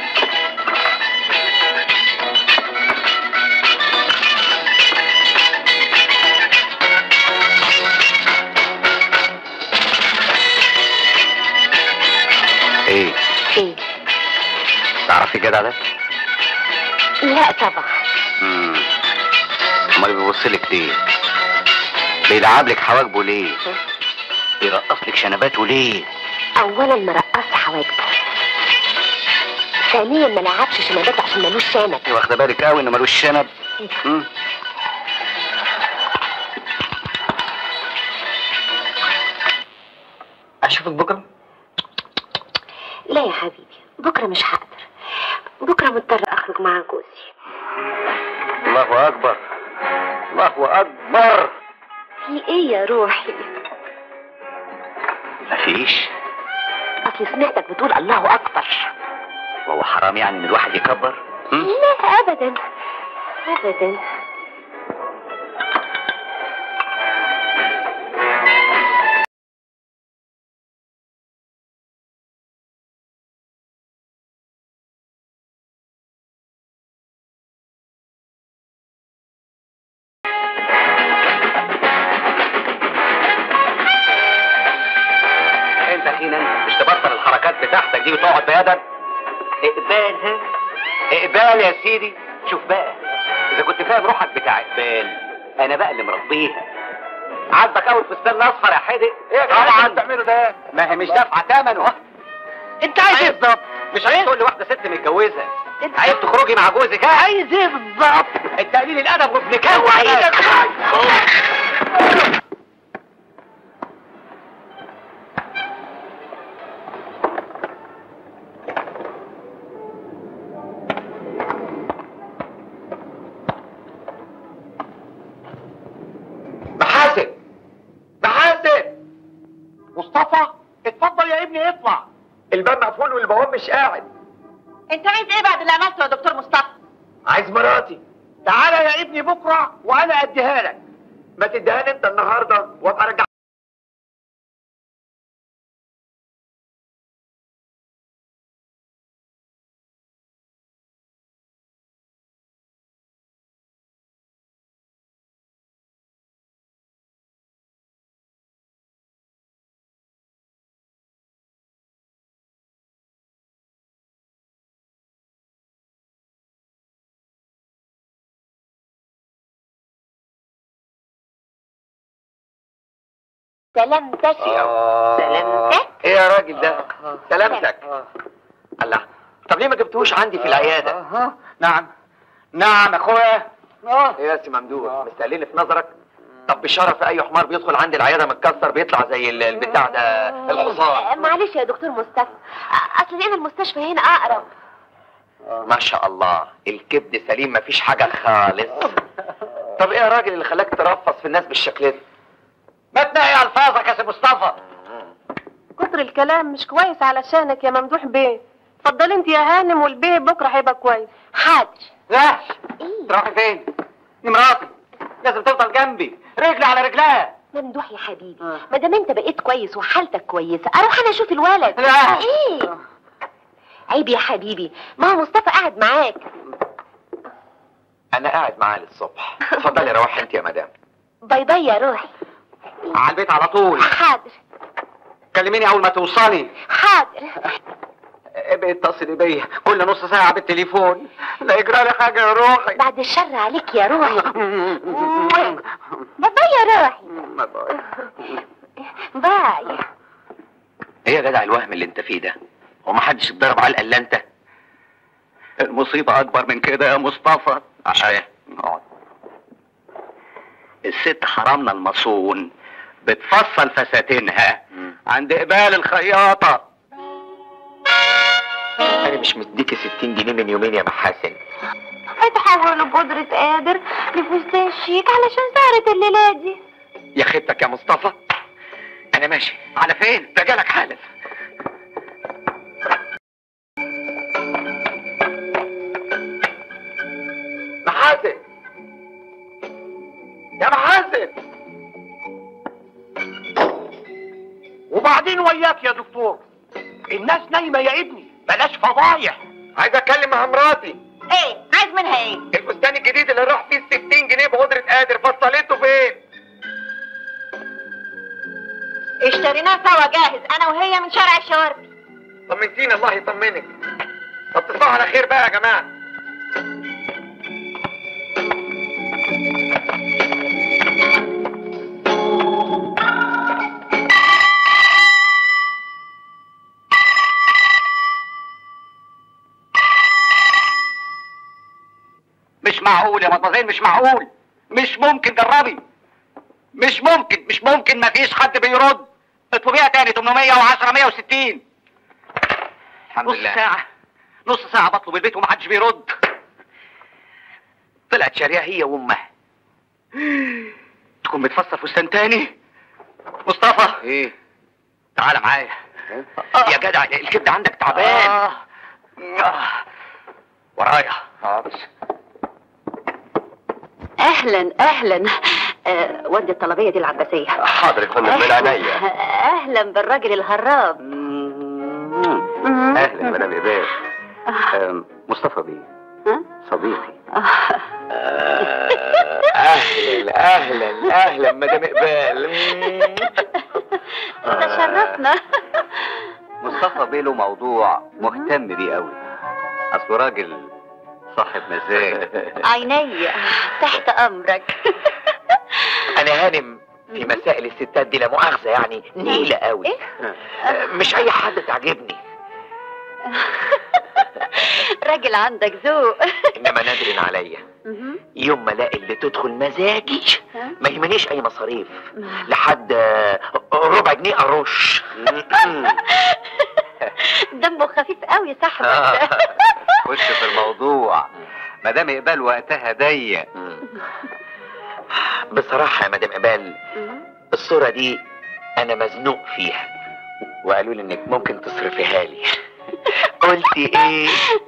ايه ايه تعرفي الجدع ده؟ لا طبعا امم امال بيبص لك ليه؟ بيلعب لك حواجبه ليه؟ بيرقص لك شنباته ليه؟ اولا مرقص حواجبه ثانيا ما لعبش شنبات عشان ملوش شنب واخده بالك قوي انه ملوش شنب مم. اشوفك بكره لا يا حبيبي بكره مش هقدر بكره مضطر اخرج مع جوزي الله اكبر الله اكبر في ايه يا روحي مفيش اصل سمعتك بتقول الله اكبر وهو حرام يعني ان الواحد يكبر مم؟ لا ابدا ابدا انت اخينا انت مش تبطل الحركات بتاعتك دي وتقعد بيدك اقبال ها اقبال يا سيدي شوف بقى اذا كنت فاهم روحك بتاع اقبال انا بقى اللي مربيها عاجبك قوي الفستان الاصفر يا حدق ايه يا جدع اللي بتعمله ده؟ ما هي مش دافعه ثمنه انت عايز ايه بالظبط مش عايز تقول لي واحده ست متجوزه عايز تخرجي مع جوزك ها عايز ايه بالظبط انت قليل الادب وابن كلب ايدك محاسن محاسن مصطفى اتفضل يا ابني اطلع الباب مقفول والبواب مش قاعد انت عايز ايه بعد اللي عملته يا دكتور مصطفى عايز مراتي تعالى يا ابني بكره وانا اديها لك ما تديها لي انت النهارده وابقى ارجع سلامتك سلامتك ايه يا راجل ده سلامتك الله طب ليه ما جبتوش عندي في العياده نعم نعم اخويا ايه يا سي ممدوح مستقلين في نظرك طب بشرف اي حمار بيدخل عندي العياده متكسر بيطلع زي ال- البتاع ده الحصان معلش يا دكتور مصطفى اصل لقينا المستشفى هنا اقرب ما شاء الله الكبد سليم مفيش حاجه خالص طب ايه يا راجل اللي خلاك ترفص في الناس بالشكل ده ما تنقي الفاظك يا سي مصطفى كتر الكلام مش كويس علشانك يا ممدوح بيه اتفضلي انت يا هانم والبيه بكره هيبقى كويس حاضر لا ايه تروحي فين دي مراتي لازم تفضل جنبي رجلي على رجلها ممدوح يا حبيبي ما دام انت بقيت كويس وحالتك كويسه اروح انا اشوف الولد لا. ايه عيب يا حبيبي ما هو مصطفى قاعد معاك انا قاعد معاه للصبح اتفضلي روحي انت يا مدام باي باي يا روحي على البيت على طول حاضر كلميني اول ما توصلي حاضر ابقي اتصلي بيا كل نص ساعه بالتليفون لا يجرى لي حاجه يا روحي بعد الشر عليك يا روحي باي باي يا روحي باي ايه يا جدع الوهم اللي انت فيه ده ومحدش اتضرب علقه الا انت المصيبه اكبر من كده يا مصطفى مش فاهم اقعد الست حرامنا المصون بتفصل فساتينها عند قبال الخياطه انا مش مديك 60 جنيه من يومين يا محاسن هتحولوا بودرة قادر لفستان شيك علشان سهرة الليلة دي يا خيبتك يا مصطفى انا ماشي على فين ده جالك حالا محاسن يا محاسن وبعدين وياك يا دكتور الناس نايمه يا ابني بلاش فضايح عايز اتكلم مع مراتي ايه عايز منها ايه الفستان الجديد اللي راح فيه 60 جنيه بقدرة قادر فصلته فين اشتريناه سوا جاهز انا وهي من شارع الشوارب طمنتيني الله يطمنك طب تصبحوا على خير بقى يا جماعه مش معقول يا مطمزين مش معقول مش ممكن جربي مش ممكن مش ممكن مفيش حد بيرد اطلبيها تاني 810 160 الحمد نص لله ساعة نص ساعة بطلب البيت ومحدش بيرد طلعت شاريها هي وامها تكون بتفسر فستان تاني مصطفى ايه تعال معايا يا جدع الكبد عندك تعبان آه. ورايا حاضر اهلا اهلا آه ودي الطلبيه دي العباسيه حاضر يا فندم من عينيا اهلا بالراجل الهراب اهلا مدام ايبال آم، مصطفى بيه ها؟ صديقي اهلا اهلا اهلا مدام اقبال تشرفنا مصطفى بيه له موضوع مهتم بيه قوي اصله راجل صاحب مزاج عيني تحت امرك انا هانم في مسائل الستات دي لا مؤاخذه يعني نيله قوي مش اي حد تعجبني راجل عندك ذوق انما نادر عليا يوم ما الاقي اللي تدخل مزاجي ما يهمنيش اي مصاريف لحد آه، ربع جنيه ارش دمه خفيف قوي صاحبك آه. ده خش في الموضوع مدام اقبال وقتها ضيق بصراحه يا مدام اقبال الصوره دي انا مزنوق فيها وقالوا لي انك ممكن تصرفيها لي قلتي ايه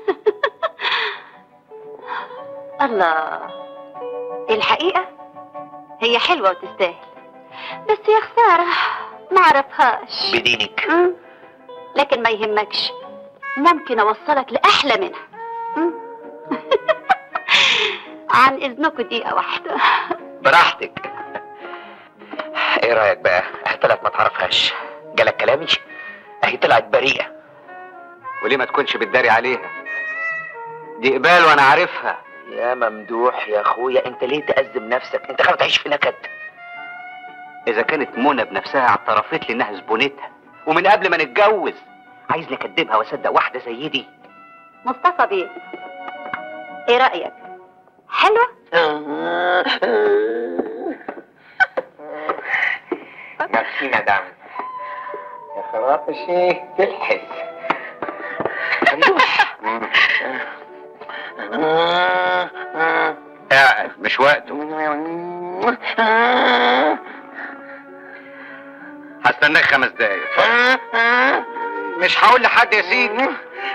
الله الحقيقة هي حلوة وتستاهل بس يا خسارة ما اعرفهاش بدينك مم. لكن ما يهمكش ممكن اوصلك لاحلى منها مم. عن اذنكم دقيقة واحدة براحتك ايه رايك بقى اهي طلعت ما تعرفهاش جالك كلامي اهي طلعت بريئه وليه ما تكونش بتداري عليها دي قبال وانا عارفها يا ممدوح يا اخويا انت ليه تأزم نفسك انت خايف تعيش في نكد اذا كانت منى بنفسها اعترفت لي انها زبونتها ومن قبل ما نتجوز عايز اكدبها واصدق واحده زي دي مصطفى بيه ايه رأيك حلوة ميرسي مدام يا خرافشي تلحس ممدوح قاعد مش وقته هستناك خمس دقايق اتفضل. مش هقول لحد يا سيدي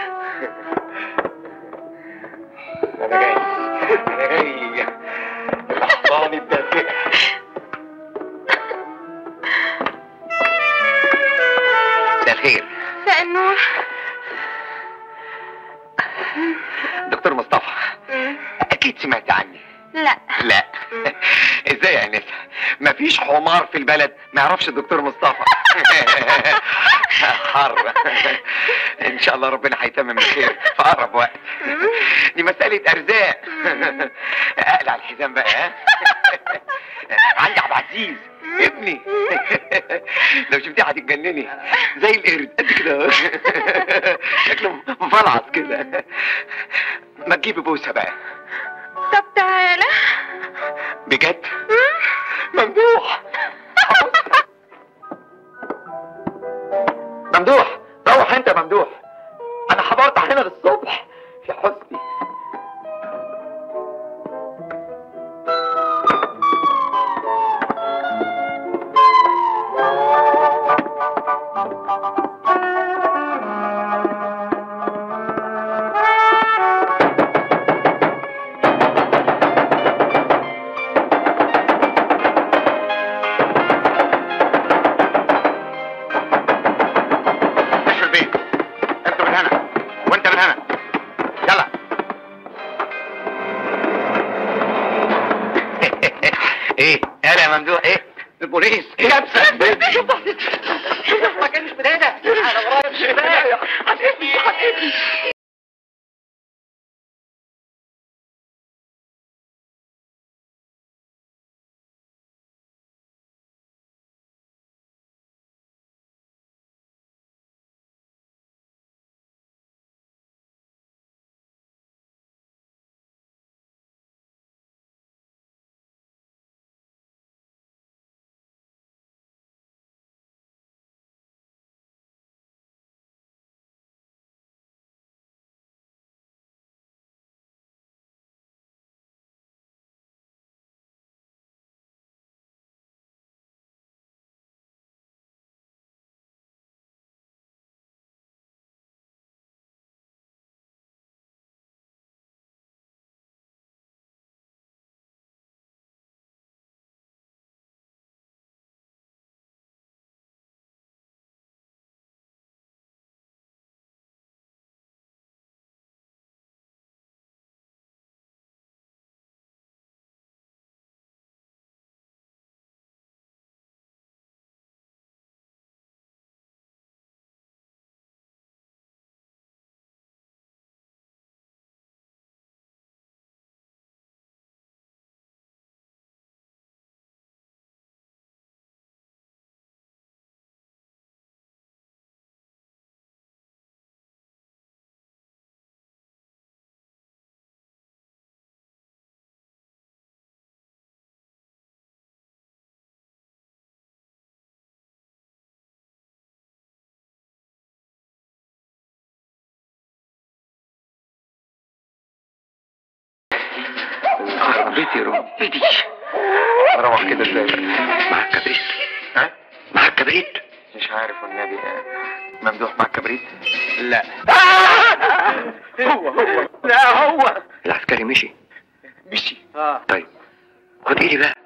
انا جاي انا جاي الاحضان الدافئه مساء الخير مساء النور دكتور مصطفى اكيد سمعت عني لا لا ازاي يا انسه مفيش حمار في البلد ما يعرفش الدكتور مصطفى حر ان شاء الله ربنا هيتمم الخير في اقرب وقت دي مسألة ارزاق اقلع الحزام بقى ها عندي عبد العزيز ابني لو شفتيه هتتجنني زي القرد قد كده شكله مفلعص كده ما تجيبي بوسه بقى طب تعالى بجد ممدوح ممدوح روح انت يا ممدوح انا حضرت هنا للصبح في حسني خش البيت انتوا من هنا وانت من هنا يلا ايه يلا يا ممدوح ايه البوليس كبسه شوف شوف ما كانش من هنا انا ورايا مش كفايه حبيبي حبيبي بيتي روح بيتي اروح كده ازاي معاك كبريت ها معاك كبريت مش عارف والنبي ممدوح معاك كبريت لا هو هو لا هو العسكري مشي مشي اه طيب خد ايدي بقى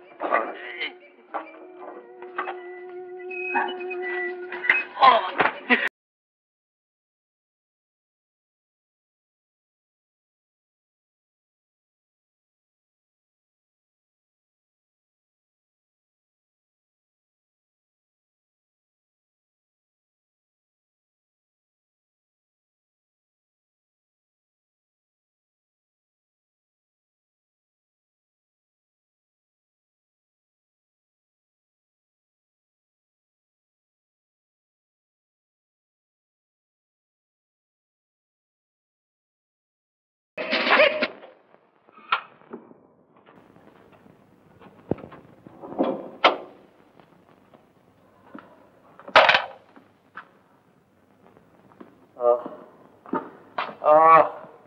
اه اه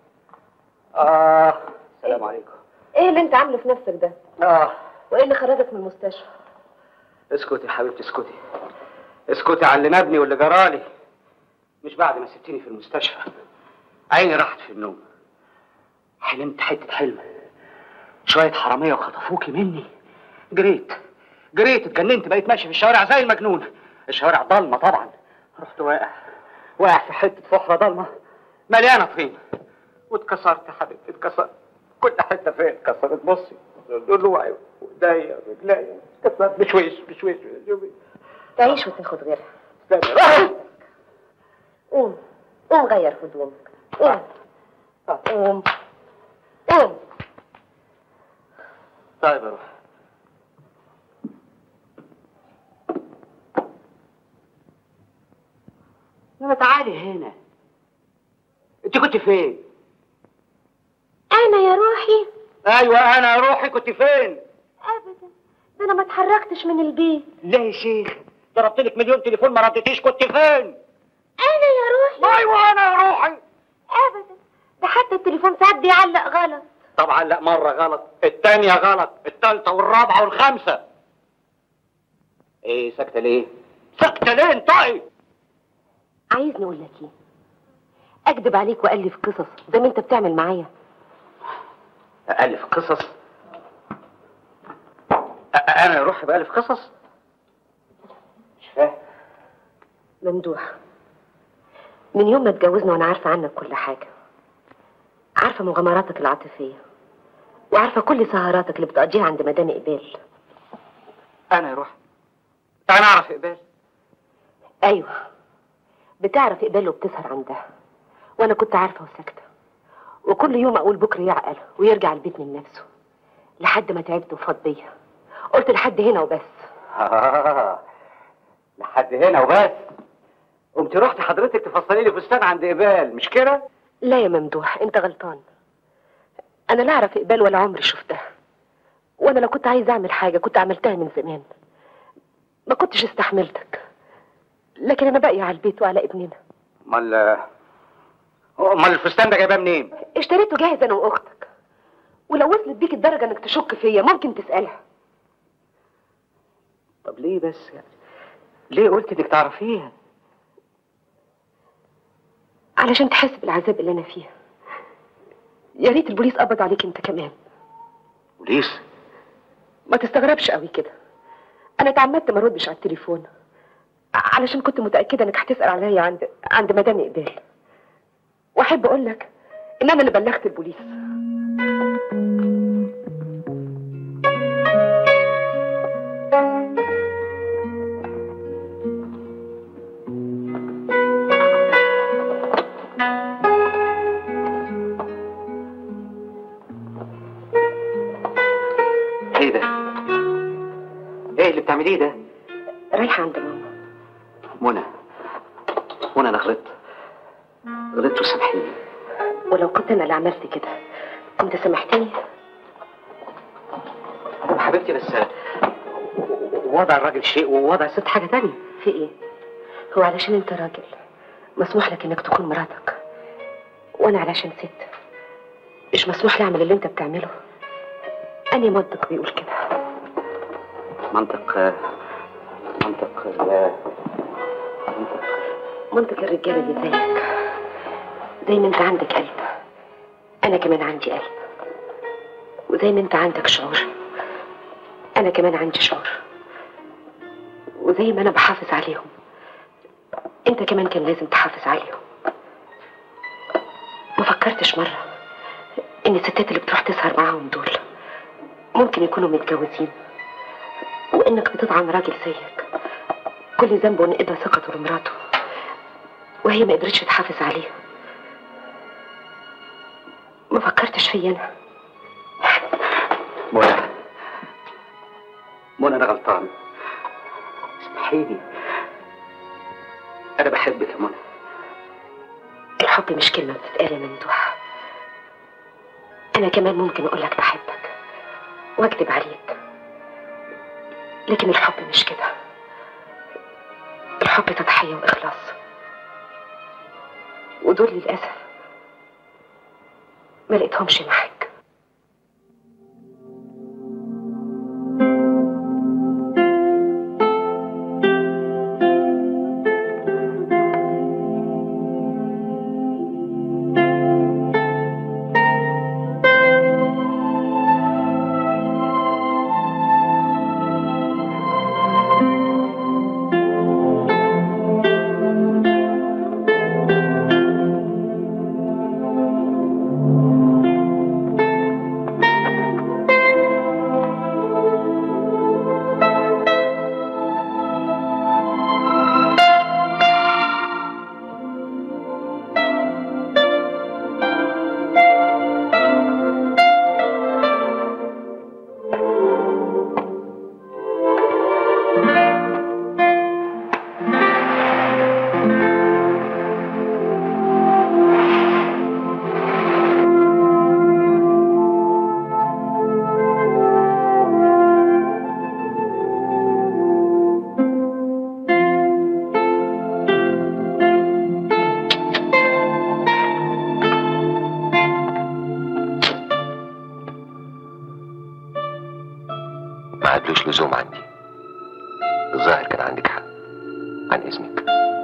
اه السلام عليكم ايه اللي انت عامله في نفسك ده اه وايه اللي خرجك من المستشفى اسكتي يا حبيبتي اسكتي اسكتي على اللي نبني واللي جرالي مش بعد ما سبتني في المستشفى عيني راحت في النوم حلمت حتة حلم شوية حرامية وخطفوكي مني جريت جريت اتجننت بقيت ماشي في الشوارع زي المجنون الشوارع ضلمة طبعا رحت واقع واقع في حتة صحرة ضلمة مليانة طين واتكسرت يا حبيبتي اتكسرت كل حتة فيا اتكسرت بصي ضلوعي وايديا ورجليا اتكسرت بشويش بشويش شوفي تعيش وتاخد غيرها استنى. قوم قوم غير هدومك قوم قوم قوم طيب اروح ما تعالي هنا انت كنت فين انا يا روحي ايوه انا يا روحي كنت فين ابدا ده انا ما اتحركتش من البيت ليه يا شيخ ضربت لك مليون تليفون ما ردتيش كنت فين انا يا روحي ايوه انا يا روحي ابدا ده حتى التليفون ساعات بيعلق غلط طبعا لا مرة غلط التانية غلط التالتة والرابعة والخامسة ايه ساكتة ليه؟ ساكتة ليه انطقي؟ عايزني اقول لك ايه اكدب عليك والف قصص زي ما انت بتعمل معايا ألف قصص أ- أنا يا روحي بألف قصص؟ مش فاهم ممدوح من يوم ما اتجوزنا وانا عارفه عنك كل حاجه عارفه مغامراتك العاطفيه وعارفه كل سهراتك اللي بتقضيها عند مدام اقبال أنا يا روحي أنا أعرف إقبال ايوه بتعرف اقبال وبتسهر عندها وانا كنت عارفه وساكته وكل يوم اقول بكره يعقل ويرجع البيت من نفسه لحد ما تعبت وفاض بيا قلت لحد هنا وبس آه لحد هنا وبس قمت رحت حضرتك تفصلي لي فستان عند إقبال مش كده؟ لا يا ممدوح انت غلطان انا لا اعرف اقبال ولا عمري شفتها وانا لو كنت عايز اعمل حاجه كنت عملتها من زمان ما كنتش استحملتك لكن انا باقيه على البيت وعلى ابننا أمال أمال الفستان ده جايباه منين؟ اشتريته جاهز انا واختك ولو وصلت بيك الدرجه انك تشك فيا ممكن تسالها طب ليه بس يعني؟ ليه قلت إنك تعرفيها؟ علشان تحس بالعذاب اللي انا فيه يا ريت البوليس قبض عليك انت كمان بوليس؟ ما تستغربش قوي كده انا اتعمدت ما اردش على التليفون علشان كنت متاكده انك هتسال عليا عند عند مدام اقبال واحب اقول لك ان انا اللي بلغت البوليس إيه ده؟ إيه اللي بتعمليه ده؟ رايحه عند ماما منى منى أنا غلطت غلطت وسامحيني ولو كنت انا اللي عملت كده كنت سامحتني حبيبتي بس وضع الراجل شيء ووضع الست حاجة تانية في ايه هو علشان انت راجل مسموح لك انك تكون مراتك وانا علشان ست مش مسموح لي اعمل اللي انت بتعمله اني منطق بيقول كده منطق منطق ال- منطق منطق الرجاله اللي زيك زي ما انت عندك قلب انا كمان عندي قلب وزي ما انت عندك شعور انا كمان عندي شعور وزي ما انا بحافظ عليهم انت كمان كان لازم تحافظ عليهم ما فكرتش مرة ان الستات اللي بتروح تسهر معاهم دول ممكن يكونوا متجوزين وانك بتطعن راجل زيك كل ذنبه ان ادى ثقته لمراته وهي ما قدرتش تحافظ عليه ما فكرتش فيا انا منى منى أنا غلطان سامحيني أنا بحبك يا منى الحب مش كلمة بتتقال يا ممدوح أنا كمان ممكن أقول لك بحبك وأكذب عليك لكن الحب مش كده الحب تضحية وإخلاص ودول للأسف ما لقيتهمش معاك الظاهر كان عندك حق عن اذنك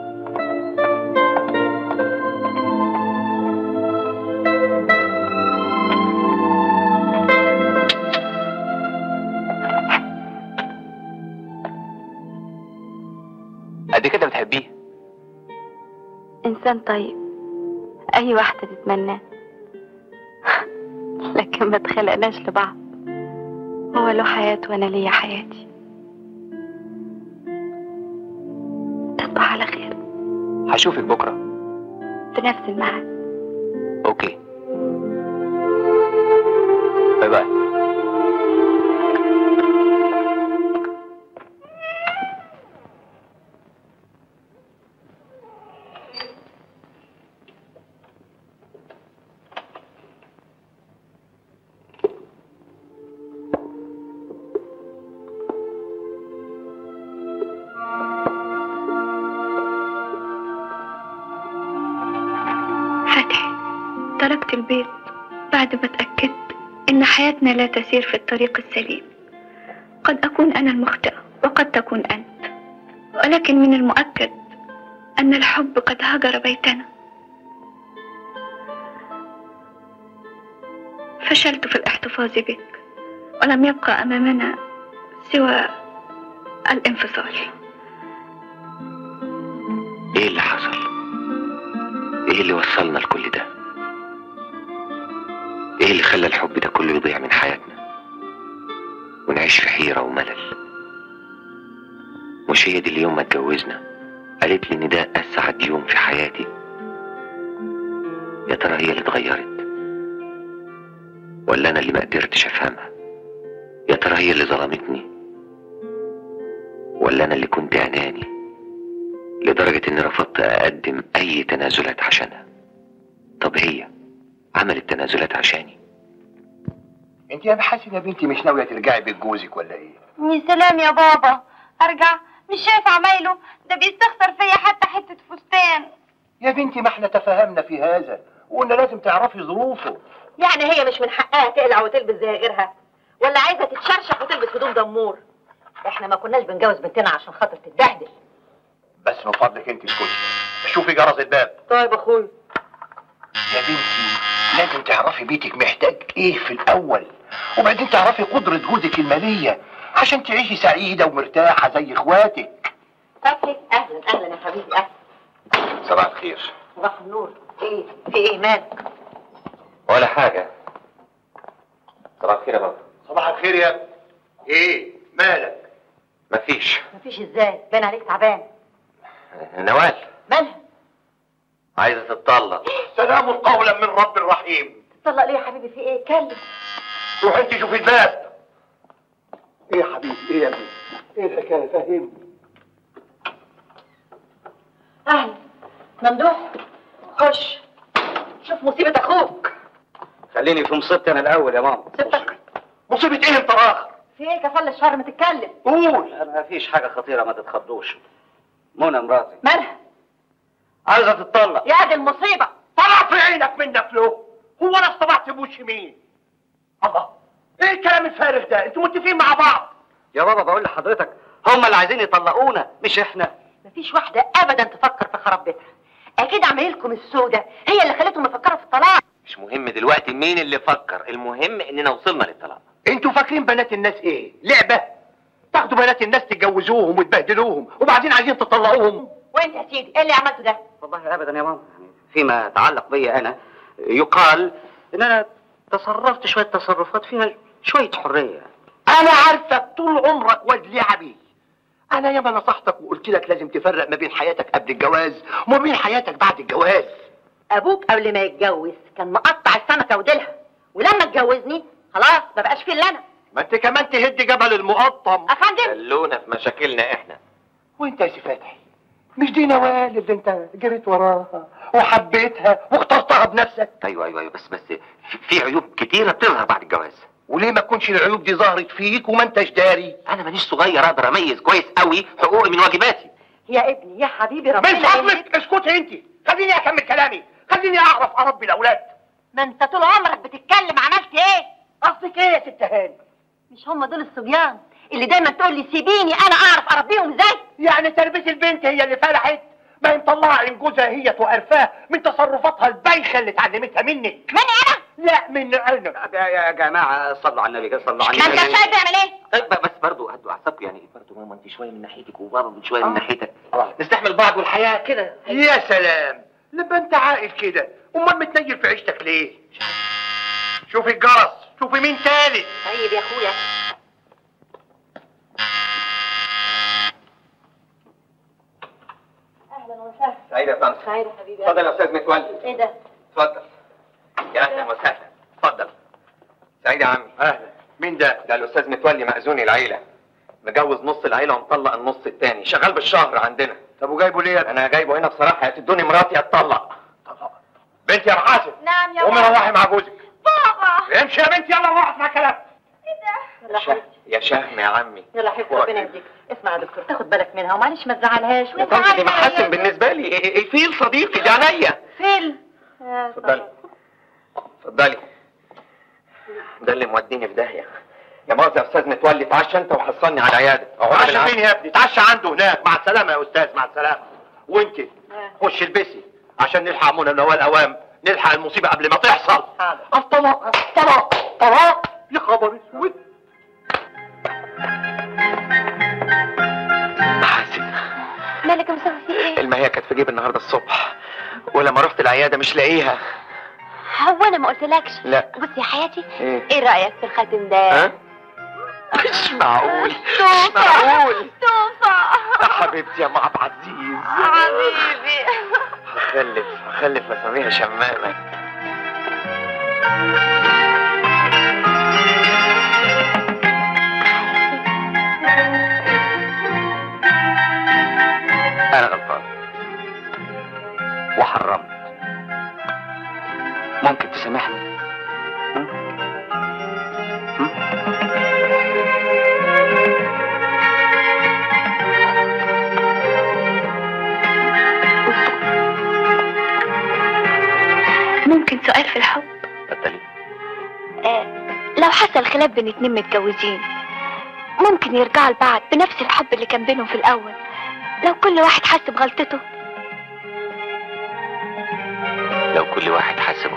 قد كده بتحبيه إنسان طيب أي واحدة تتمناه لكن ما اتخلقناش لبعض هو له حياته وأنا ليا حياتي تصبح على خير هشوفك بكره في نفس الميعاد اوكي باي باي فتحي تركت البيت بعد ما اتأكدت إن حياتنا لا تسير في الطريق السليم قد أكون أنا المخطئة وقد تكون أنت ولكن من المؤكد أن الحب قد هجر بيتنا فشلت في الاحتفاظ بك ولم يبقى أمامنا سوى الانفصال ايه اللي حصل ايه اللي وصلنا لكل ده ايه اللي خلى الحب ده كله يضيع من حياتنا ونعيش في حيرة وملل مش هي دي اليوم ما اتجوزنا قالت لي ان ده اسعد يوم في حياتي يا ترى هي اللي اتغيرت ولا انا اللي ما قدرتش افهمها يا ترى هي اللي ظلمتني ولا انا اللي كنت اناني لدرجة اني رفضت اقدم اي تنازلات عشانها طب هي عملت تنازلات عشاني انت يا محاسن يا بنتي مش ناويه ترجعي بيت جوزك ولا ايه يا سلام يا بابا ارجع مش شايف عمايله ده بيستخسر فيا حتى حته فستان يا بنتي ما احنا تفاهمنا في هذا وقلنا لازم تعرفي ظروفه يعني هي مش من حقها تقلع وتلبس زي غيرها ولا عايزه تتشرشح وتلبس هدوم دمور احنا ما كناش بنجوز بنتنا عشان خاطر تتبهدل بس من فضلك انت اسكتي شوفي جرس الباب طيب اخوي يا بنتي لازم تعرفي بيتك محتاج ايه في الاول وبعدين تعرفي قدرة جوزك المالية عشان تعيشي سعيدة ومرتاحة زي اخواتك فتحي اهلا اهلا يا حبيبي اهلا صباح الخير صباح النور ايه في ايه مالك ولا حاجة صباح الخير يا بابا صباح الخير يا ابني. ايه مالك مفيش مفيش ازاي باين عليك تعبان نوال مالها عايزة تتطلق سلام قولا من رب رحيم تطلق ليه يا حبيبي في ايه اتكلم روح انت شوفي الباب ايه يا حبيبي ايه يا ابني ايه الحكايه فهمني اهلا ممدوح خش شوف مصيبة اخوك خليني في مصيبتي انا الاول يا ماما سبتك مصيبة ايه انت راخر في ايه كفل الشر ما تتكلم قول ما فيش حاجه خطيره ما تتخضوش منى مراتي مالها عايزه تتطلق يا دي المصيبة طلع في عينك منك له هو انا اصطبعت بوش مين الله ايه الكلام الفارغ ده انتوا متفقين مع بعض يا بابا بقول لحضرتك هم اللي عايزين يطلقونا مش احنا مفيش واحدة ابدا تفكر في خراب بيتها اكيد عمايلكم السودة هي اللي خلتهم يفكروا في الطلاق مش مهم دلوقتي مين اللي فكر المهم اننا وصلنا للطلاق انتوا فاكرين بنات الناس ايه لعبة تاخدوا بنات الناس تتجوزوهم وتبهدلوهم وبعدين عايزين تطلقوهم وانت يا سيدي ايه اللي عملته ده والله ابدا يا ماما يعني فيما يتعلق بي انا يقال ان انا تصرفت شويه تصرفات فيها شويه حريه انا عارفك طول عمرك واد لعبي انا ياما نصحتك وقلت لك لازم تفرق ما بين حياتك قبل الجواز وما بين حياتك بعد الجواز ابوك قبل ما يتجوز كان مقطع السمكة وديلها ولما اتجوزني خلاص ما بقاش فيه الا انا ما انت كمان تهد جبل المقطم افندم خلونا في مشاكلنا احنا وانت يا سي فتحي مش دي نوال اللي انت جريت وراها وحبيتها واخترتها بنفسك ايوه ايوه ايوه بس بس في- في عيوب كتيرة بتظهر بعد الجواز وليه ما تكونش العيوب دي ظهرت فيك وما انتش داري انا مانيش صغير اقدر اميز كويس قوي حقوقي من واجباتي يا ابني يا حبيبي ربنا من فضلك اسكتي انت خليني اكمل كلامي خليني اعرف اربي الاولاد ما انت طول عمرك بتتكلم عملت ايه قصدك ايه يا ست هاني مش هم دول الصبيان اللي دايما تقول لي سيبيني انا اعرف اربيهم يعني تربيه البنت هي اللي فرحت ما هي مطلعه عين جوزها هي وقرفاه من تصرفاتها البايخه اللي اتعلمتها منك مني انا لا من انا يا يا جماعه صلوا على النبي صلوا على ما انت النبي شايف بيعمل ايه طيب بس برضه هدوا اعصابكم يعني برضه ماما انت شويه من ناحيتك وبابا من شويه من ناحيتك نستحمل بعض والحياه كده يا سلام لما انت عاقل كده امال متنيل في عيشتك ليه شوفي الجرس شوفي مين تالت طيب يا اخويا اهلا وسهلا سعيد يا طنط خير يا حبيبي اتفضل يا استاذ متولي ايه ده اتفضل يا اهلا وسهلا اتفضل سعيد يا عمي اهلا مين ده ده الاستاذ متولي مأذون العيله مجوز نص العيله ومطلق النص التاني شغال بالشهر عندنا طب وجايبه ليه انا جايبه هنا بصراحه يا تدوني مراتي اتطلق بنتي يا محاسن نعم يا قومي بابا روحي مع جوزك بابا امشي يا بنتي يلا روح اسمع كلام ايه ده شه... يا شهم يا عمي يلا يا حبيبي ربنا يهديك اسمع يا دكتور تاخد بالك منها ومعلش ما تزعلهاش يا وانت طنط دي عارفة محسن هي- بالنسبه لي إيه- إيه- الفيل صديقي ده عينيا فين اتفضلي اتفضلي ده اللي موديني في داهيه يا مؤاخذه يا استاذ متولي اتعشى انت وحصلني على العياده اقعد تعشى بالعافية. فين يا ابني تعشى عنده هناك مع السلامه يا استاذ مع السلامه وانت خش البسي عشان نلحق منى نوال اوام نلحق المصيبه قبل ما تحصل حاضر. الطلاق طلاق طلاق يا خبر اسود محاسن مالك يا مسوي في ايه الماهيه كانت في جيب النهارده الصبح ولما رحت العياده مش لاقيها هو انا ما قلتلكش لا بص يا حياتي ايه ايه رايك في الخاتم ده ها مش معقول مش توفى معقول توفى يا حبيبتي يا ام عبد العزيز حبيبي هخلف هخلف اسميها شمامه انا غلطان وحرمت ممكن تسامحني م? م? ممكن سؤال في الحب اتفضلي آه لو حصل خلاف بين اتنين متجوزين ممكن يرجعوا لبعض بنفس الحب اللي كان بينهم في الأول لو كل واحد حس بغلطته لو كل واحد حس